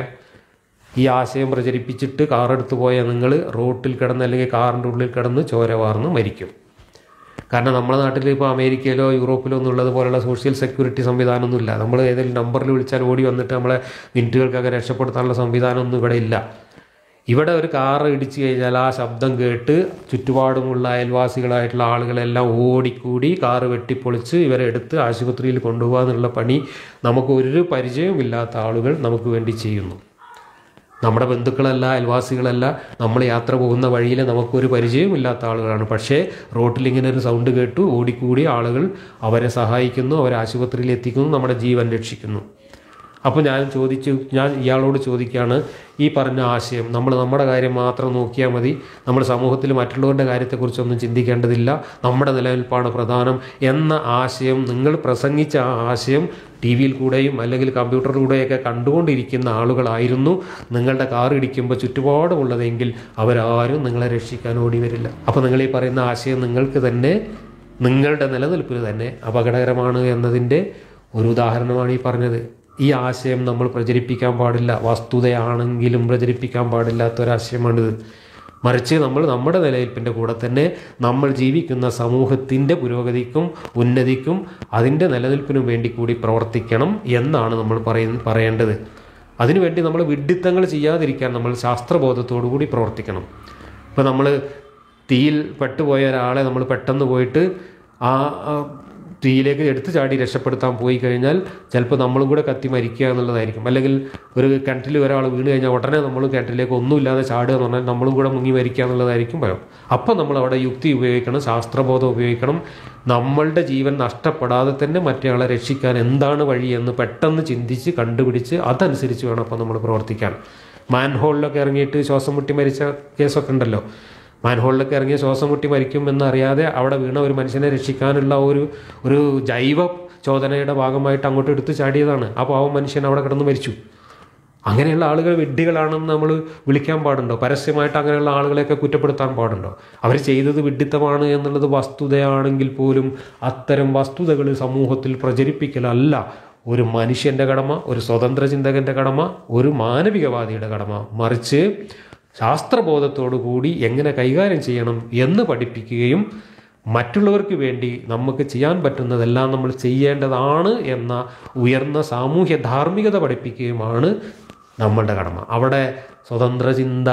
ഈ ആശയം പ്രചരിപ്പിച്ചിട്ട് കാറെടുത്ത് പോയ നിങ്ങൾ റോട്ടിൽ കിടന്ന് അല്ലെങ്കിൽ കാറിൻ്റെ ഉള്ളിൽ കിടന്ന് ചോര വാർന്ന് മരിക്കും കാരണം നമ്മുടെ നാട്ടിൽ ഇപ്പോൾ അമേരിക്കയിലോ യൂറോപ്പിലോ ഒന്നും ഉള്ളത് പോലുള്ള സോഷ്യൽ സെക്യൂരിറ്റി സംവിധാനമൊന്നുമില്ല നമ്മൾ ഏതെങ്കിലും നമ്പറിൽ വിളിച്ചാൽ ഓടി വന്നിട്ട് നമ്മളെ മിനിറ്റുകൾക്കൊക്കെ രക്ഷപ്പെടുത്താനുള്ള സംവിധാനമൊന്നും ഇവിടെ ഇല്ല ഇവിടെ ഒരു കാറ് ഇടിച്ചു കഴിഞ്ഞാൽ ആ ശബ്ദം കേട്ട് ചുറ്റുപാടുമുള്ള അയൽവാസികളായിട്ടുള്ള ആളുകളെല്ലാം ഓടിക്കൂടി കാറ് വെട്ടിപ്പൊളിച്ച് ഇവരെ എടുത്ത് ആശുപത്രിയിൽ കൊണ്ടുപോകുക എന്നുള്ള പണി നമുക്ക് ഒരു പരിചയമില്ലാത്ത ആളുകൾ നമുക്ക് വേണ്ടി ചെയ്യുന്നു നമ്മുടെ ബന്ധുക്കളല്ല അയൽവാസികളല്ല നമ്മൾ യാത്ര പോകുന്ന വഴിയിൽ നമുക്കൊരു പരിചയമില്ലാത്ത ആളുകളാണ് പക്ഷേ റോട്ടിൽ ഇങ്ങനെ ഒരു സൗണ്ട് കേട്ടു ഓടിക്കൂടി ആളുകൾ അവരെ സഹായിക്കുന്നു അവരെ ആശുപത്രിയിൽ എത്തിക്കുന്നു നമ്മുടെ ജീവൻ രക്ഷിക്കുന്നു അപ്പോൾ ഞാൻ ചോദിച്ചു ഞാൻ ഇയാളോട് ചോദിക്കുകയാണ് ഈ പറഞ്ഞ ആശയം നമ്മൾ നമ്മുടെ കാര്യം മാത്രം നോക്കിയാൽ മതി നമ്മൾ സമൂഹത്തിൽ മറ്റുള്ളവരുടെ കാര്യത്തെക്കുറിച്ചൊന്നും ചിന്തിക്കേണ്ടതില്ല നമ്മുടെ നിലനിൽപ്പാണ് പ്രധാനം എന്ന ആശയം നിങ്ങൾ പ്രസംഗിച്ച ആ ആശയം ടി വിയിൽ കൂടെയും അല്ലെങ്കിൽ കമ്പ്യൂട്ടറിലൂടെയൊക്കെ കണ്ടുകൊണ്ടിരിക്കുന്ന ആളുകളായിരുന്നു നിങ്ങളുടെ കാർ ഇടിക്കുമ്പോൾ ചുറ്റുപാടുമുള്ളതെങ്കിൽ അവരാരും നിങ്ങളെ രക്ഷിക്കാൻ ഓടി വരില്ല അപ്പോൾ നിങ്ങൾ ഈ പറയുന്ന ആശയം നിങ്ങൾക്ക് തന്നെ നിങ്ങളുടെ നിലനിൽപ്പിന് തന്നെ അപകടകരമാണ് എന്നതിൻ്റെ ഒരു ഉദാഹരണമാണ് ഈ പറഞ്ഞത് ഈ ആശയം നമ്മൾ പ്രചരിപ്പിക്കാൻ പാടില്ല വസ്തുതയാണെങ്കിലും പ്രചരിപ്പിക്കാൻ പാടില്ലാത്ത ഒരാശയമാണിത് മറിച്ച് നമ്മൾ നമ്മുടെ നിലനിൽപ്പിൻ്റെ കൂടെ തന്നെ നമ്മൾ ജീവിക്കുന്ന സമൂഹത്തിൻ്റെ പുരോഗതിക്കും ഉന്നതിക്കും അതിൻ്റെ നിലനിൽപ്പിനും വേണ്ടി കൂടി പ്രവർത്തിക്കണം എന്നാണ് നമ്മൾ പറയുന്ന പറയേണ്ടത് അതിനുവേണ്ടി നമ്മൾ വിഡ്ഢിത്തങ്ങൾ ചെയ്യാതിരിക്കാൻ നമ്മൾ ശാസ്ത്രബോധത്തോടു കൂടി പ്രവർത്തിക്കണം ഇപ്പോൾ നമ്മൾ തീയിൽ പെട്ടുപോയ ഒരാളെ നമ്മൾ പെട്ടെന്ന് പോയിട്ട് ആ ആ തീയിലേക്ക് എടുത്തു ചാടി രക്ഷപ്പെടുത്താൻ പോയി കഴിഞ്ഞാൽ ചിലപ്പോൾ നമ്മളും കൂടെ കത്തി മരിക്കുക എന്നുള്ളതായിരിക്കും അല്ലെങ്കിൽ ഒരു കിണറ്റിൽ ഒരാൾ വീണ് കഴിഞ്ഞാൽ ഉടനെ നമ്മൾ കിണറ്റിലേക്ക് ഒന്നുമില്ലാതെ ചാടുക എന്ന് പറഞ്ഞാൽ നമ്മളും കൂടെ മുങ്ങി മരിക്കുക എന്നുള്ളതായിരിക്കും ഭയം അപ്പം നമ്മൾ അവിടെ യുക്തി ഉപയോഗിക്കണം ശാസ്ത്രബോധം ഉപയോഗിക്കണം നമ്മളുടെ ജീവൻ നഷ്ടപ്പെടാതെ തന്നെ മറ്റേയാളെ രക്ഷിക്കാൻ എന്താണ് വഴി എന്ന് പെട്ടെന്ന് ചിന്തിച്ച് കണ്ടുപിടിച്ച് അതനുസരിച്ച് വേണം അപ്പം നമ്മൾ പ്രവർത്തിക്കാൻ മാൻഹോളിലൊക്കെ ഇറങ്ങിയിട്ട് ശ്വാസം മുട്ടി മരിച്ച കേസൊക്കെ ഉണ്ടല്ലോ മാൻഹോളിലൊക്കെ ഇറങ്ങിയ ശ്വാസം മുട്ടി മരിക്കും എന്നറിയാതെ അവിടെ വീണ ഒരു മനുഷ്യനെ രക്ഷിക്കാനുള്ള ഒരു ഒരു ജൈവ ചോദനയുടെ ഭാഗമായിട്ട് അങ്ങോട്ട് എടുത്ത് ചാടിയതാണ് ആ പാവം മനുഷ്യൻ അവിടെ കിടന്ന് മരിച്ചു അങ്ങനെയുള്ള ആളുകൾ വിഡ്ഢികളാണെന്ന് നമ്മൾ വിളിക്കാൻ പാടുണ്ടോ പരസ്യമായിട്ട് അങ്ങനെയുള്ള ആളുകളെയൊക്കെ കുറ്റപ്പെടുത്താൻ പാടുണ്ടോ അവർ ചെയ്തത് വിഡ്ഢിത്തമാണ് എന്നുള്ളത് വസ്തുതയാണെങ്കിൽ പോലും അത്തരം വസ്തുതകൾ സമൂഹത്തിൽ പ്രചരിപ്പിക്കലല്ല ഒരു മനുഷ്യൻ്റെ കടമ ഒരു സ്വതന്ത്ര ചിന്തകൻ്റെ കടമ ഒരു മാനവികവാദിയുടെ കടമ മറിച്ച് ശാസ്ത്രബോധത്തോടു കൂടി എങ്ങനെ കൈകാര്യം ചെയ്യണം എന്ന് പഠിപ്പിക്കുകയും മറ്റുള്ളവർക്ക് വേണ്ടി നമുക്ക് ചെയ്യാൻ പറ്റുന്നതെല്ലാം നമ്മൾ ചെയ്യേണ്ടതാണ് എന്ന ഉയർന്ന സാമൂഹ്യ ധാർമ്മികത പഠിപ്പിക്കുകയുമാണ് നമ്മളുടെ കടമ അവിടെ സ്വതന്ത്ര ചിന്ത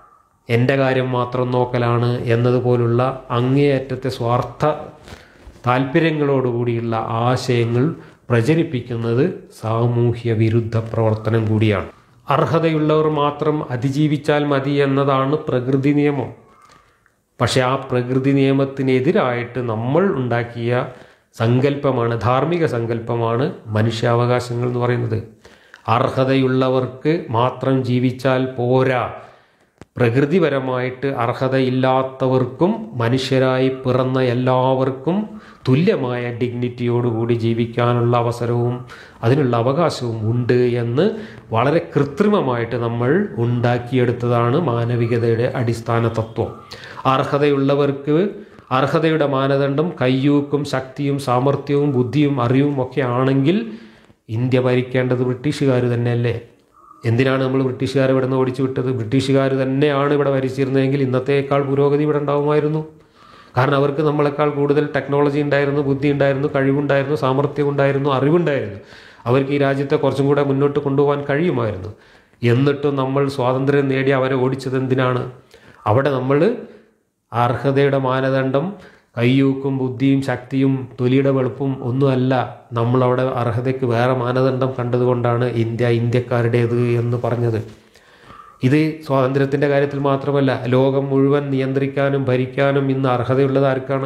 എൻ്റെ കാര്യം മാത്രം നോക്കലാണ് എന്നതുപോലുള്ള അങ്ങേയറ്റത്തെ സ്വാർത്ഥ താല്പര്യങ്ങളോടുകൂടിയുള്ള ആശയങ്ങൾ പ്രചരിപ്പിക്കുന്നത് സാമൂഹ്യ വിരുദ്ധ പ്രവർത്തനം കൂടിയാണ് അർഹതയുള്ളവർ മാത്രം അതിജീവിച്ചാൽ മതി എന്നതാണ് പ്രകൃതി നിയമം പക്ഷേ ആ പ്രകൃതി നിയമത്തിനെതിരായിട്ട് നമ്മൾ ഉണ്ടാക്കിയ സങ്കല്പമാണ് ധാർമ്മിക സങ്കല്പമാണ് മനുഷ്യാവകാശങ്ങൾ എന്ന് പറയുന്നത് അർഹതയുള്ളവർക്ക് മാത്രം ജീവിച്ചാൽ പോരാ പ്രകൃതിപരമായിട്ട് അർഹതയില്ലാത്തവർക്കും മനുഷ്യരായി പിറന്ന എല്ലാവർക്കും തുല്യമായ ഡിഗ്നിറ്റിയോടുകൂടി ജീവിക്കാനുള്ള അവസരവും അതിനുള്ള അവകാശവും ഉണ്ട് എന്ന് വളരെ കൃത്രിമമായിട്ട് നമ്മൾ ഉണ്ടാക്കിയെടുത്തതാണ് മാനവികതയുടെ അടിസ്ഥാന തത്വം അർഹതയുള്ളവർക്ക് അർഹതയുടെ മാനദണ്ഡം കയ്യൂക്കും ശക്തിയും സാമർഥ്യവും ബുദ്ധിയും അറിവും ഒക്കെ ആണെങ്കിൽ ഇന്ത്യ ഭരിക്കേണ്ടത് ബ്രിട്ടീഷുകാർ തന്നെയല്ലേ എന്തിനാണ് നമ്മൾ ബ്രിട്ടീഷുകാരെ ഇവിടെ നിന്ന് ഓടിച്ചു വിട്ടത് ബ്രിട്ടീഷുകാർ തന്നെയാണ് ഇവിടെ ഭരിച്ചിരുന്നതെങ്കിൽ ഇന്നത്തേക്കാൾ പുരോഗതി ഇവിടെ ഉണ്ടാവുമായിരുന്നു കാരണം അവർക്ക് നമ്മളെക്കാൾ കൂടുതൽ ടെക്നോളജി ഉണ്ടായിരുന്നു ബുദ്ധി ഉണ്ടായിരുന്നു കഴിവുണ്ടായിരുന്നു സാമർഥ്യം ഉണ്ടായിരുന്നു അറിവുണ്ടായിരുന്നു അവർക്ക് ഈ രാജ്യത്തെ കുറച്ചും കൂടെ മുന്നോട്ട് കൊണ്ടുപോകാൻ കഴിയുമായിരുന്നു എന്നിട്ടും നമ്മൾ സ്വാതന്ത്ര്യം നേടി അവരെ ഓടിച്ചത് എന്തിനാണ് അവിടെ നമ്മൾ അർഹതയുടെ മാനദണ്ഡം കയ്യൂക്കും ബുദ്ധിയും ശക്തിയും തൊലിയുടെ വെളുപ്പും ഒന്നുമല്ല നമ്മളവിടെ അർഹതയ്ക്ക് വേറെ മാനദണ്ഡം കണ്ടതുകൊണ്ടാണ് ഇന്ത്യ ഇന്ത്യക്കാരുടേത് എന്ന് പറഞ്ഞത് ഇത് സ്വാതന്ത്ര്യത്തിൻ്റെ കാര്യത്തിൽ മാത്രമല്ല ലോകം മുഴുവൻ നിയന്ത്രിക്കാനും ഭരിക്കാനും ഇന്ന് അർഹതയുള്ളത് ആർക്കാണ്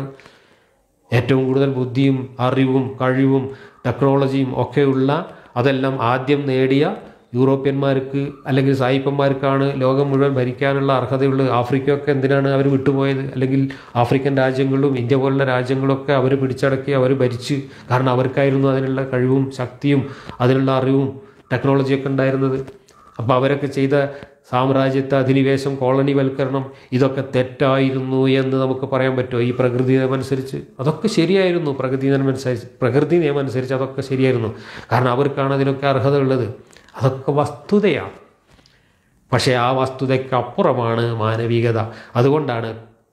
ഏറ്റവും കൂടുതൽ ബുദ്ധിയും അറിവും കഴിവും ടെക്നോളജിയും ഒക്കെയുള്ള അതെല്ലാം ആദ്യം നേടിയ യൂറോപ്യന്മാർക്ക് അല്ലെങ്കിൽ സായിപ്പന്മാർക്കാണ് ലോകം മുഴുവൻ ഭരിക്കാനുള്ള അർഹതയുള്ളത് ആഫ്രിക്കയൊക്കെ എന്തിനാണ് അവർ വിട്ടുപോയത് അല്ലെങ്കിൽ ആഫ്രിക്കൻ രാജ്യങ്ങളും ഇന്ത്യ പോലുള്ള രാജ്യങ്ങളൊക്കെ അവർ പിടിച്ചടക്കി അവർ ഭരിച്ച് കാരണം അവർക്കായിരുന്നു അതിനുള്ള കഴിവും ശക്തിയും അതിനുള്ള അറിവും ടെക്നോളജിയൊക്കെ ഉണ്ടായിരുന്നത് അപ്പോൾ അവരൊക്കെ ചെയ്ത സാമ്രാജ്യത്തെ അധിനിവേശം കോളനിവൽക്കരണം ഇതൊക്കെ തെറ്റായിരുന്നു എന്ന് നമുക്ക് പറയാൻ പറ്റുമോ ഈ പ്രകൃതി നിയമം അനുസരിച്ച് അതൊക്കെ ശരിയായിരുന്നു പ്രകൃതി നിയമം അനുസരിച്ച് പ്രകൃതി നിയമം അനുസരിച്ച് അതൊക്കെ ശരിയായിരുന്നു കാരണം അവർക്കാണ് അതിനൊക്കെ അർഹത ഉള്ളത് അതൊക്കെ വസ്തുതയാണ് പക്ഷേ ആ വസ്തുതയ്ക്ക് അപ്പുറമാണ് മാനവികത അതുകൊണ്ടാണ്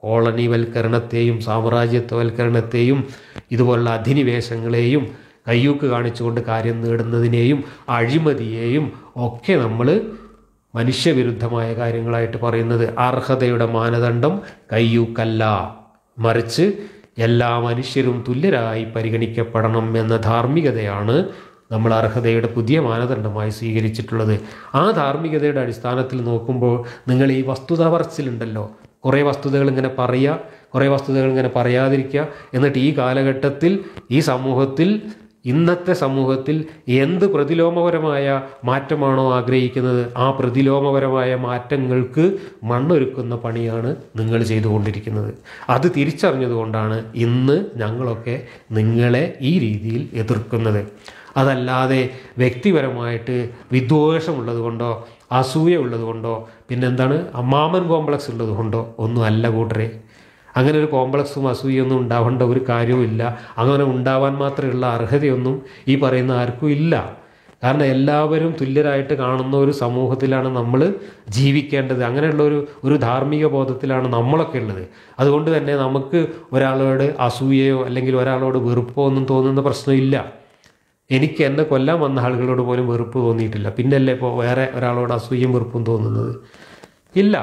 കോളനിവൽക്കരണത്തെയും സാമ്രാജ്യത്വവൽക്കരണത്തെയും ഇതുപോലുള്ള അധിനിവേശങ്ങളെയും കയ്യൂക്ക് കാണിച്ചുകൊണ്ട് കാര്യം നേടുന്നതിനെയും അഴിമതിയെയും ഒക്കെ നമ്മൾ മനുഷ്യവിരുദ്ധമായ കാര്യങ്ങളായിട്ട് പറയുന്നത് അർഹതയുടെ മാനദണ്ഡം കയ്യൂക്കല്ല മറിച്ച് എല്ലാ മനുഷ്യരും തുല്യരായി പരിഗണിക്കപ്പെടണം എന്ന ധാർമ്മികതയാണ് നമ്മൾ അർഹതയുടെ പുതിയ മാനദണ്ഡമായി സ്വീകരിച്ചിട്ടുള്ളത് ആ ധാർമ്മികതയുടെ അടിസ്ഥാനത്തിൽ നോക്കുമ്പോൾ നിങ്ങൾ ഈ വസ്തുത പറച്ചിലുണ്ടല്ലോ കുറേ വസ്തുതകൾ ഇങ്ങനെ പറയുക കുറേ വസ്തുതകൾ ഇങ്ങനെ പറയാതിരിക്കുക എന്നിട്ട് ഈ കാലഘട്ടത്തിൽ ഈ സമൂഹത്തിൽ ഇന്നത്തെ സമൂഹത്തിൽ എന്ത് പ്രതിലോമപരമായ മാറ്റമാണോ ആഗ്രഹിക്കുന്നത് ആ പ്രതിലോമപരമായ മാറ്റങ്ങൾക്ക് മണ്ണൊരുക്കുന്ന പണിയാണ് നിങ്ങൾ ചെയ്തുകൊണ്ടിരിക്കുന്നത് അത് തിരിച്ചറിഞ്ഞതുകൊണ്ടാണ് ഇന്ന് ഞങ്ങളൊക്കെ നിങ്ങളെ ഈ രീതിയിൽ എതിർക്കുന്നത് അതല്ലാതെ വ്യക്തിപരമായിട്ട് വിദ്വേഷമുള്ളത് കൊണ്ടോ അസൂയ ഉള്ളത് കൊണ്ടോ പിന്നെന്താണ് അമ്മാമൻ കോംപ്ലക്സ് ഉള്ളത് കൊണ്ടോ ഒന്നും അല്ല കൂട്ടരെ അങ്ങനെ ഒരു കോംപ്ലക്സും അസൂയൊന്നും ഉണ്ടാവേണ്ട ഒരു കാര്യവും ഇല്ല അങ്ങനെ ഉണ്ടാവാൻ മാത്രമുള്ള അർഹതയൊന്നും ഈ പറയുന്ന ആർക്കും ഇല്ല കാരണം എല്ലാവരും തുല്യരായിട്ട് കാണുന്ന ഒരു സമൂഹത്തിലാണ് നമ്മൾ ജീവിക്കേണ്ടത് അങ്ങനെയുള്ള ഒരു ഒരു ധാർമ്മിക ബോധത്തിലാണ് നമ്മളൊക്കെ ഉള്ളത് അതുകൊണ്ട് തന്നെ നമുക്ക് ഒരാളോട് അസൂയയോ അല്ലെങ്കിൽ ഒരാളോട് വെറുപ്പോ ഒന്നും തോന്നുന്ന പ്രശ്നമില്ല എനിക്ക് എന്നെ കൊല്ലാൻ വന്ന ആളുകളോട് പോലും വെറുപ്പ് തോന്നിയിട്ടില്ല പിന്നല്ലേ ഇപ്പോൾ വേറെ ഒരാളോട് അസൂയയും വെറുപ്പും തോന്നുന്നത് ഇല്ല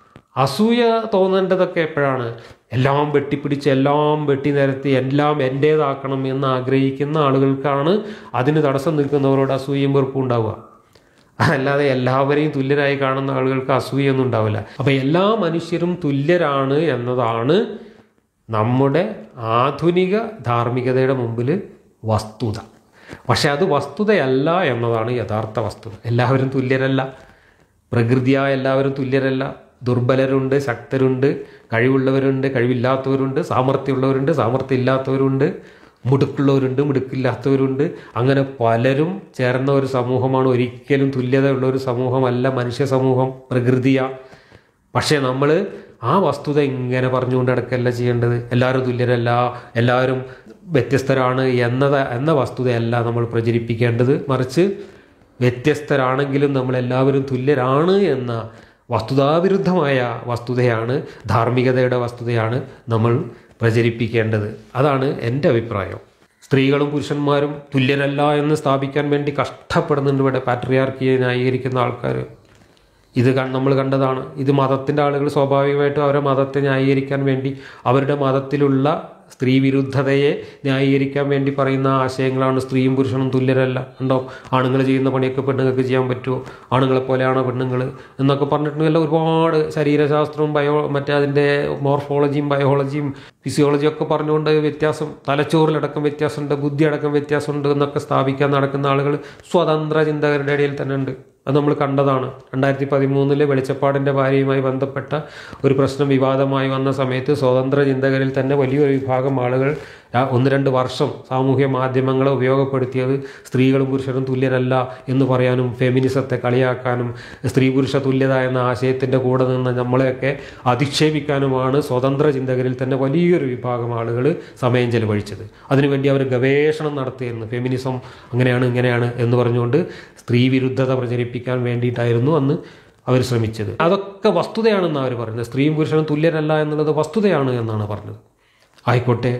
അസൂയ തോന്നേണ്ടതൊക്കെ എപ്പോഴാണ് എല്ലാം വെട്ടിപ്പിടിച്ച് എല്ലാം വെട്ടി നിരത്തി എല്ലാം എൻ്റേതാക്കണം എന്ന് ആഗ്രഹിക്കുന്ന ആളുകൾക്കാണ് അതിന് തടസ്സം നിൽക്കുന്നവരോട് അസൂയയും വെറുപ്പും ഉണ്ടാവുക അല്ലാതെ എല്ലാവരെയും തുല്യരായി കാണുന്ന ആളുകൾക്ക് അസൂയൊന്നും ഉണ്ടാവില്ല അപ്പം എല്ലാ മനുഷ്യരും തുല്യരാണ് എന്നതാണ് നമ്മുടെ ആധുനിക ധാർമ്മികതയുടെ മുമ്പിൽ വസ്തുത പക്ഷെ അത് വസ്തുതയല്ല എന്നതാണ് യഥാർത്ഥ വസ്തുത എല്ലാവരും തുല്യരല്ല പ്രകൃതിയായ എല്ലാവരും തുല്യരല്ല ദുർബലരുണ്ട് ശക്തരുണ്ട് കഴിവുള്ളവരുണ്ട് കഴിവില്ലാത്തവരുണ്ട് സാമർഥ്യമുള്ളവരുണ്ട് സാമർഥ്യം ഇല്ലാത്തവരുണ്ട് മുടുക്കുള്ളവരുണ്ട് മുടുക്കില്ലാത്തവരുണ്ട് അങ്ങനെ പലരും ചേർന്ന ഒരു സമൂഹമാണ് ഒരിക്കലും തുല്യതയുള്ള ഒരു സമൂഹമല്ല മനുഷ്യ സമൂഹം പ്രകൃതിയ പക്ഷേ നമ്മൾ ആ വസ്തുത ഇങ്ങനെ പറഞ്ഞുകൊണ്ട് നടക്കല്ല ചെയ്യേണ്ടത് എല്ലാവരും തുല്യരല്ല എല്ലാവരും വ്യത്യസ്തരാണ് എന്നത് എന്ന വസ്തുതയല്ല നമ്മൾ പ്രചരിപ്പിക്കേണ്ടത് മറിച്ച് വ്യത്യസ്തരാണെങ്കിലും നമ്മളെല്ലാവരും തുല്യരാണ് എന്ന വസ്തുതാവിരുദ്ധമായ വസ്തുതയാണ് ധാർമ്മികതയുടെ വസ്തുതയാണ് നമ്മൾ പ്രചരിപ്പിക്കേണ്ടത് അതാണ് എൻ്റെ അഭിപ്രായം സ്ത്രീകളും പുരുഷന്മാരും തുല്യരല്ല എന്ന് സ്ഥാപിക്കാൻ വേണ്ടി കഷ്ടപ്പെടുന്നുണ്ട് ഇവിടെ പാട്രിയാർക്കിയെ ന്യായീകരിക്കുന്ന ആൾക്കാർ ഇത് നമ്മൾ കണ്ടതാണ് ഇത് മതത്തിൻ്റെ ആളുകൾ സ്വാഭാവികമായിട്ടും അവരുടെ മതത്തെ ന്യായീകരിക്കാൻ വേണ്ടി അവരുടെ മതത്തിലുള്ള സ്ത്രീ വിരുദ്ധതയെ ന്യായീകരിക്കാൻ വേണ്ടി പറയുന്ന ആശയങ്ങളാണ് സ്ത്രീയും പുരുഷനും തുല്യരല്ല ഉണ്ടോ ആണുങ്ങൾ ചെയ്യുന്ന പണിയൊക്കെ പെണ്ണുങ്ങൾക്ക് ചെയ്യാൻ പറ്റുമോ ആണുങ്ങളെ പോലെയാണോ പെണ്ണുങ്ങൾ എന്നൊക്കെ പറഞ്ഞിട്ടുണ്ടെങ്കിൽ ഒരുപാട് ശരീരശാസ്ത്രവും ബയോ മറ്റേ അതിൻ്റെ മോർഫോളജിയും ബയോളജിയും ഫിസിയോളജിയും ഒക്കെ പറഞ്ഞുകൊണ്ട് വ്യത്യാസം തലച്ചോറിലടക്കം വ്യത്യാസമുണ്ട് ബുദ്ധി അടക്കം വ്യത്യാസമുണ്ട് എന്നൊക്കെ സ്ഥാപിക്കാൻ നടക്കുന്ന ആളുകൾ സ്വതന്ത്ര ചിന്തകരുടെ ഇടയിൽ തന്നെ ഉണ്ട് അത് നമ്മൾ കണ്ടതാണ് രണ്ടായിരത്തി പതിമൂന്നിലെ വെളിച്ചപ്പാടിൻ്റെ ഭാര്യയുമായി ബന്ധപ്പെട്ട ഒരു പ്രശ്നം വിവാദമായി വന്ന സമയത്ത് സ്വതന്ത്ര ചിന്തകരിൽ തന്നെ വലിയൊരു വിഭാഗം ആളുകൾ ആ ഒന്ന് രണ്ട് വർഷം സാമൂഹ്യ മാധ്യമങ്ങളെ ഉപയോഗപ്പെടുത്തിയത് സ്ത്രീകളും പുരുഷനും തുല്യരല്ല എന്ന് പറയാനും ഫെമിനിസത്തെ കളിയാക്കാനും സ്ത്രീ പുരുഷ തുല്യത എന്ന ആശയത്തിൻ്റെ കൂടെ നിന്ന് നമ്മളെയൊക്കെ അധിക്ഷേപിക്കാനുമാണ് സ്വതന്ത്ര ചിന്തകരിൽ തന്നെ വലിയൊരു വിഭാഗം ആളുകൾ സമയം ചെലവഴിച്ചത് അതിനുവേണ്ടി അവർ ഗവേഷണം നടത്തിയിരുന്നു ഫെമിനിസം അങ്ങനെയാണ് ഇങ്ങനെയാണ് എന്ന് പറഞ്ഞുകൊണ്ട് സ്ത്രീ വിരുദ്ധത പ്രചരിപ്പിക്കാൻ വേണ്ടിയിട്ടായിരുന്നു അന്ന് അവർ ശ്രമിച്ചത് അതൊക്കെ വസ്തുതയാണെന്ന് അവർ പറയുന്നത് സ്ത്രീയും പുരുഷനും തുല്യരല്ല എന്നുള്ളത് വസ്തുതയാണ് എന്നാണ് പറഞ്ഞത് ആയിക്കോട്ടെ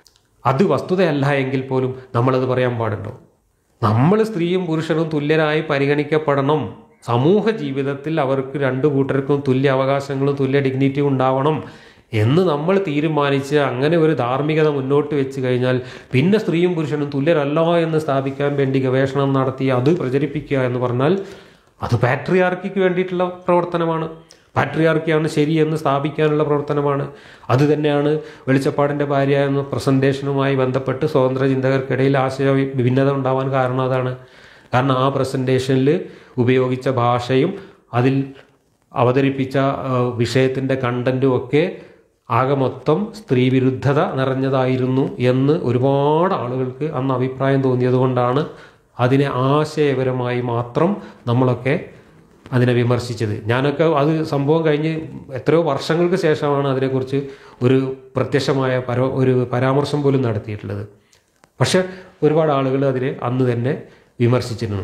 അത് വസ്തുതയല്ല എങ്കിൽ പോലും നമ്മളത് പറയാൻ പാടുണ്ടോ നമ്മൾ സ്ത്രീയും പുരുഷനും തുല്യരായി പരിഗണിക്കപ്പെടണം സമൂഹ ജീവിതത്തിൽ അവർക്ക് രണ്ടു കൂട്ടർക്കും തുല്യ അവകാശങ്ങളും തുല്യ ഡിഗ്നിറ്റിയും ഉണ്ടാവണം എന്ന് നമ്മൾ തീരുമാനിച്ച് അങ്ങനെ ഒരു ധാർമ്മികത മുന്നോട്ട് വെച്ച് കഴിഞ്ഞാൽ പിന്നെ സ്ത്രീയും പുരുഷനും തുല്യരല്ല എന്ന് സ്ഥാപിക്കാൻ വേണ്ടി ഗവേഷണം നടത്തി അത് പ്രചരിപ്പിക്കുക എന്ന് പറഞ്ഞാൽ അത് പാട്രിയാർക്കിക്ക് വേണ്ടിയിട്ടുള്ള പ്രവർത്തനമാണ് പാട്രിയാർക്കിയാണ് ശരി എന്ന് സ്ഥാപിക്കാനുള്ള പ്രവർത്തനമാണ് അത് തന്നെയാണ് വെളിച്ചപ്പാടിൻ്റെ ഭാര്യ എന്ന പ്രസൻറ്റേഷനുമായി ബന്ധപ്പെട്ട് സ്വതന്ത്ര ചിന്തകർക്കിടയിൽ ആശയ ഭിന്നത ഉണ്ടാവാൻ കാരണം അതാണ് കാരണം ആ പ്രസൻറ്റേഷനിൽ ഉപയോഗിച്ച ഭാഷയും അതിൽ അവതരിപ്പിച്ച വിഷയത്തിൻ്റെ കണ്ടൻറ്റും ഒക്കെ ആകെ മൊത്തം സ്ത്രീ വിരുദ്ധത നിറഞ്ഞതായിരുന്നു എന്ന് ഒരുപാട് ആളുകൾക്ക് അന്ന് അഭിപ്രായം തോന്നിയത് കൊണ്ടാണ് അതിനെ ആശയപരമായി മാത്രം നമ്മളൊക്കെ അതിനെ വിമർശിച്ചത് ഞാനൊക്കെ അത് സംഭവം കഴിഞ്ഞ് എത്രയോ വർഷങ്ങൾക്ക് ശേഷമാണ് അതിനെക്കുറിച്ച് ഒരു പ്രത്യക്ഷമായ പര ഒരു പരാമർശം പോലും നടത്തിയിട്ടുള്ളത് പക്ഷെ ഒരുപാട് ആളുകൾ അതിനെ അന്ന് തന്നെ വിമർശിച്ചിരുന്നു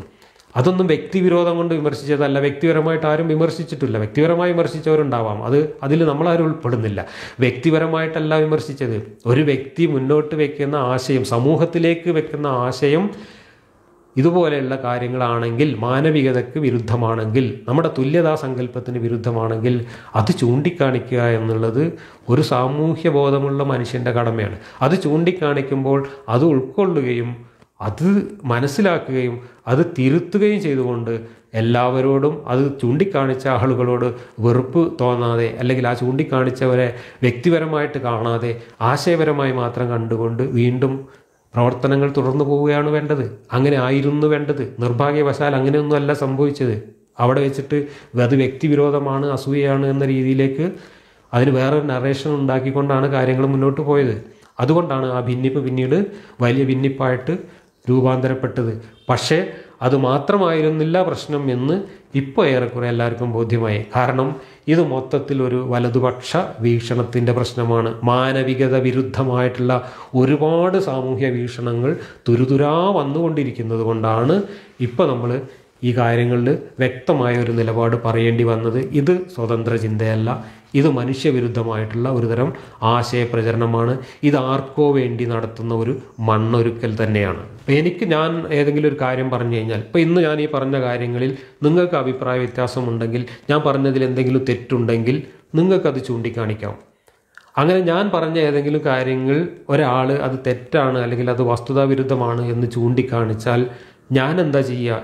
അതൊന്നും വ്യക്തിവിരോധം കൊണ്ട് വിമർശിച്ചതല്ല വ്യക്തിപരമായിട്ട് ആരും വിമർശിച്ചിട്ടില്ല വ്യക്തിപരമായി വിമർശിച്ചവരുണ്ടാവാം അത് അതിൽ നമ്മളാരും ഉൾപ്പെടുന്നില്ല വ്യക്തിപരമായിട്ടല്ല വിമർശിച്ചത് ഒരു വ്യക്തി മുന്നോട്ട് വെക്കുന്ന ആശയം സമൂഹത്തിലേക്ക് വെക്കുന്ന ആശയം ഇതുപോലെയുള്ള കാര്യങ്ങളാണെങ്കിൽ മാനവികതയ്ക്ക് വിരുദ്ധമാണെങ്കിൽ നമ്മുടെ തുല്യതാ സങ്കല്പത്തിന് വിരുദ്ധമാണെങ്കിൽ അത് ചൂണ്ടിക്കാണിക്കുക എന്നുള്ളത് ഒരു സാമൂഹ്യ ബോധമുള്ള മനുഷ്യൻ്റെ കടമയാണ് അത് ചൂണ്ടിക്കാണിക്കുമ്പോൾ അത് ഉൾക്കൊള്ളുകയും അത് മനസ്സിലാക്കുകയും അത് തിരുത്തുകയും ചെയ്തുകൊണ്ട് എല്ലാവരോടും അത് ചൂണ്ടിക്കാണിച്ച ആളുകളോട് വെറുപ്പ് തോന്നാതെ അല്ലെങ്കിൽ ആ ചൂണ്ടിക്കാണിച്ചവരെ വ്യക്തിപരമായിട്ട് കാണാതെ ആശയപരമായി മാത്രം കണ്ടുകൊണ്ട് വീണ്ടും പ്രവർത്തനങ്ങൾ തുടർന്നു പോവുകയാണ് വേണ്ടത് അങ്ങനെ ആയിരുന്നു വേണ്ടത് നിർഭാഗ്യവശാൽ അങ്ങനെയൊന്നുമല്ല സംഭവിച്ചത് അവിടെ വെച്ചിട്ട് അത് വ്യക്തിവിരോധമാണ് അസൂയയാണ് എന്ന രീതിയിലേക്ക് അതിന് വേറൊരു നറേഷൻ ഉണ്ടാക്കിക്കൊണ്ടാണ് കാര്യങ്ങൾ മുന്നോട്ട് പോയത് അതുകൊണ്ടാണ് ആ ഭിന്നിപ്പ് പിന്നീട് വലിയ ഭിന്നിപ്പായിട്ട് രൂപാന്തരപ്പെട്ടത് പക്ഷേ അത് മാത്രമായിരുന്നില്ല പ്രശ്നം എന്ന് ഇപ്പോൾ ഏറെക്കുറെ എല്ലാവർക്കും ബോധ്യമായി കാരണം ഇത് മൊത്തത്തിൽ ഒരു വലതുപക്ഷ വീക്ഷണത്തിൻ്റെ പ്രശ്നമാണ് മാനവികത വിരുദ്ധമായിട്ടുള്ള ഒരുപാട് സാമൂഹ്യ വീക്ഷണങ്ങൾ തുരുതുരാ വന്നുകൊണ്ടിരിക്കുന്നത് കൊണ്ടാണ് ഇപ്പോൾ നമ്മൾ ഈ കാര്യങ്ങളിൽ വ്യക്തമായ ഒരു നിലപാട് പറയേണ്ടി വന്നത് ഇത് സ്വതന്ത്ര ചിന്തയല്ല ഇത് മനുഷ്യവിരുദ്ധമായിട്ടുള്ള ഒരുതരം ആശയപ്രചരണമാണ് ഇത് ആർക്കോ വേണ്ടി നടത്തുന്ന ഒരു മണ്ണൊരുക്കൽ തന്നെയാണ് എനിക്ക് ഞാൻ ഏതെങ്കിലും ഒരു കാര്യം പറഞ്ഞു കഴിഞ്ഞാൽ ഇപ്പോൾ ഇന്ന് ഞാൻ ഈ പറഞ്ഞ കാര്യങ്ങളിൽ നിങ്ങൾക്ക് അഭിപ്രായ വ്യത്യാസമുണ്ടെങ്കിൽ ഞാൻ പറഞ്ഞതിൽ എന്തെങ്കിലും തെറ്റുണ്ടെങ്കിൽ നിങ്ങൾക്കത് ചൂണ്ടിക്കാണിക്കാം അങ്ങനെ ഞാൻ പറഞ്ഞ ഏതെങ്കിലും കാര്യങ്ങൾ ഒരാൾ അത് തെറ്റാണ് അല്ലെങ്കിൽ അത് വസ്തുതാവിരുദ്ധമാണ് എന്ന് ചൂണ്ടിക്കാണിച്ചാൽ ഞാൻ എന്താ ചെയ്യുക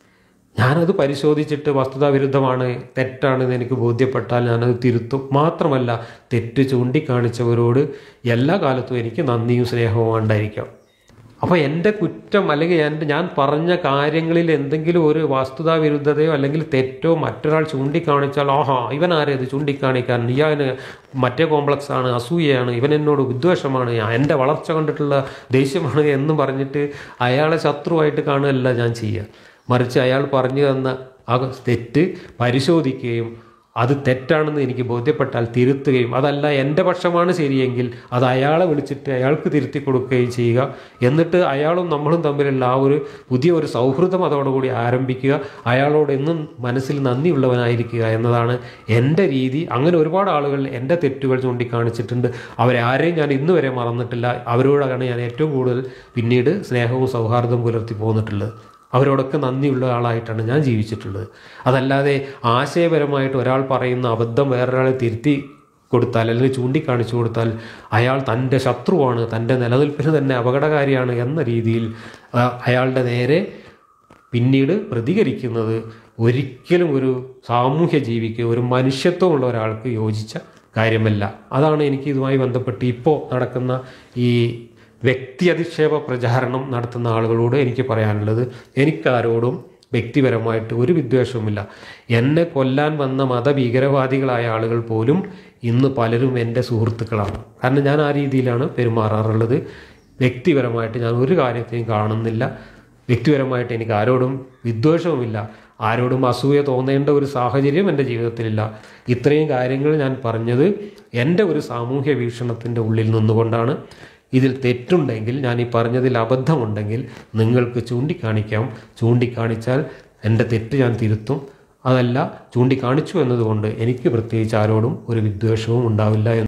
ഞാനത് പരിശോധിച്ചിട്ട് വസ്തുതാവിരുദ്ധമാണ് തെറ്റാണെന്ന് എനിക്ക് ബോധ്യപ്പെട്ടാൽ ഞാനത് തിരുത്തും മാത്രമല്ല തെറ്റ് ചൂണ്ടിക്കാണിച്ചവരോട് എല്ലാ കാലത്തും എനിക്ക് നന്ദിയും സ്നേഹവും ഉണ്ടായിരിക്കാം അപ്പോൾ എൻ്റെ കുറ്റം അല്ലെങ്കിൽ എൻ്റെ ഞാൻ പറഞ്ഞ കാര്യങ്ങളിൽ എന്തെങ്കിലും ഒരു വസ്തുതാവിരുദ്ധതയോ അല്ലെങ്കിൽ തെറ്റോ മറ്റൊരാൾ ചൂണ്ടിക്കാണിച്ചാൽ ആഹാ ഇവൻ ആരേത് ചൂണ്ടിക്കാണിക്കാൻ ഇയാന് മറ്റേ കോംപ്ലക്സ് ആണ് അസൂയയാണ് ഇവൻ എന്നോട് വിദ്വേഷമാണ് ഞാൻ എൻ്റെ വളർച്ച കണ്ടിട്ടുള്ള ദേഷ്യമാണ് എന്ന് പറഞ്ഞിട്ട് അയാളെ ശത്രുവായിട്ട് കാണുകയല്ല ഞാൻ ചെയ്യുക മറിച്ച് അയാൾ പറഞ്ഞു തന്ന ആ തെറ്റ് പരിശോധിക്കുകയും അത് തെറ്റാണെന്ന് എനിക്ക് ബോധ്യപ്പെട്ടാൽ തിരുത്തുകയും അതല്ല എൻ്റെ പക്ഷമാണ് ശരിയെങ്കിൽ അത് അയാളെ വിളിച്ചിട്ട് അയാൾക്ക് തിരുത്തി കൊടുക്കുകയും ചെയ്യുക എന്നിട്ട് അയാളും നമ്മളും തമ്മിലുള്ള ആ ഒരു പുതിയ ഒരു സൗഹൃദം അതോടുകൂടി ആരംഭിക്കുക അയാളോട് എന്നും മനസ്സിൽ നന്ദിയുള്ളവനായിരിക്കുക എന്നതാണ് എൻ്റെ രീതി അങ്ങനെ ഒരുപാട് ആളുകൾ എൻ്റെ തെറ്റുകൾ ചൂണ്ടിക്കാണിച്ചിട്ടുണ്ട് അവരെ ആരെയും ഞാൻ ഇന്ന് വരെ മറന്നിട്ടില്ല അവരോടാണ് ഞാൻ ഏറ്റവും കൂടുതൽ പിന്നീട് സ്നേഹവും സൗഹാർദ്ദവും പുലർത്തി പോന്നിട്ടുള്ളത് അവരോടൊക്കെ നന്ദിയുള്ള ആളായിട്ടാണ് ഞാൻ ജീവിച്ചിട്ടുള്ളത് അതല്ലാതെ ആശയപരമായിട്ട് ഒരാൾ പറയുന്ന അബദ്ധം വേറൊരാളെ തിരുത്തി കൊടുത്താൽ അല്ലെങ്കിൽ ചൂണ്ടിക്കാണിച്ചു കൊടുത്താൽ അയാൾ തൻ്റെ ശത്രുവാണ് തൻ്റെ നിലനിൽപ്പിന് തന്നെ അപകടകാരിയാണ് എന്ന രീതിയിൽ ആ, അയാളുടെ നേരെ പിന്നീട് പ്രതികരിക്കുന്നത് ഒരിക്കലും ഒരു സാമൂഹ്യ ജീവിക്ക് ഒരു മനുഷ്യത്വമുള്ള ഒരാൾക്ക് യോജിച്ച കാര്യമല്ല അതാണ് എനിക്ക് ഇതുമായി ബന്ധപ്പെട്ട് ഇപ്പോൾ നടക്കുന്ന ഈ വ്യക്തി അധിക്ഷേപ പ്രചാരണം നടത്തുന്ന ആളുകളോട് എനിക്ക് പറയാനുള്ളത് എനിക്കാരോടും വ്യക്തിപരമായിട്ട് ഒരു വിദ്വേഷവുമില്ല എന്നെ കൊല്ലാൻ വന്ന മതഭീകരവാദികളായ ആളുകൾ പോലും ഇന്ന് പലരും എൻ്റെ സുഹൃത്തുക്കളാണ് കാരണം ഞാൻ ആ രീതിയിലാണ് പെരുമാറാറുള്ളത് വ്യക്തിപരമായിട്ട് ഞാൻ ഒരു കാര്യത്തെയും കാണുന്നില്ല വ്യക്തിപരമായിട്ട് എനിക്ക് ആരോടും വിദ്വേഷവുമില്ല ആരോടും അസൂയ തോന്നേണ്ട ഒരു സാഹചര്യം എൻ്റെ ജീവിതത്തിലില്ല ഇത്രയും കാര്യങ്ങൾ ഞാൻ പറഞ്ഞത് എൻ്റെ ഒരു സാമൂഹ്യ വീക്ഷണത്തിൻ്റെ ഉള്ളിൽ നിന്നുകൊണ്ടാണ് ഇതിൽ തെറ്റുണ്ടെങ്കിൽ ഞാൻ ഈ പറഞ്ഞതിൽ അബദ്ധമുണ്ടെങ്കിൽ നിങ്ങൾക്ക് ചൂണ്ടിക്കാണിക്കാം ചൂണ്ടിക്കാണിച്ചാൽ എൻ്റെ തെറ്റ് ഞാൻ തിരുത്തും അതല്ല ചൂണ്ടിക്കാണിച്ചു എന്നതുകൊണ്ട് എനിക്ക് പ്രത്യേകിച്ച് ആരോടും ഒരു വിദ്വേഷവും ഉണ്ടാവില്ല എന്ന്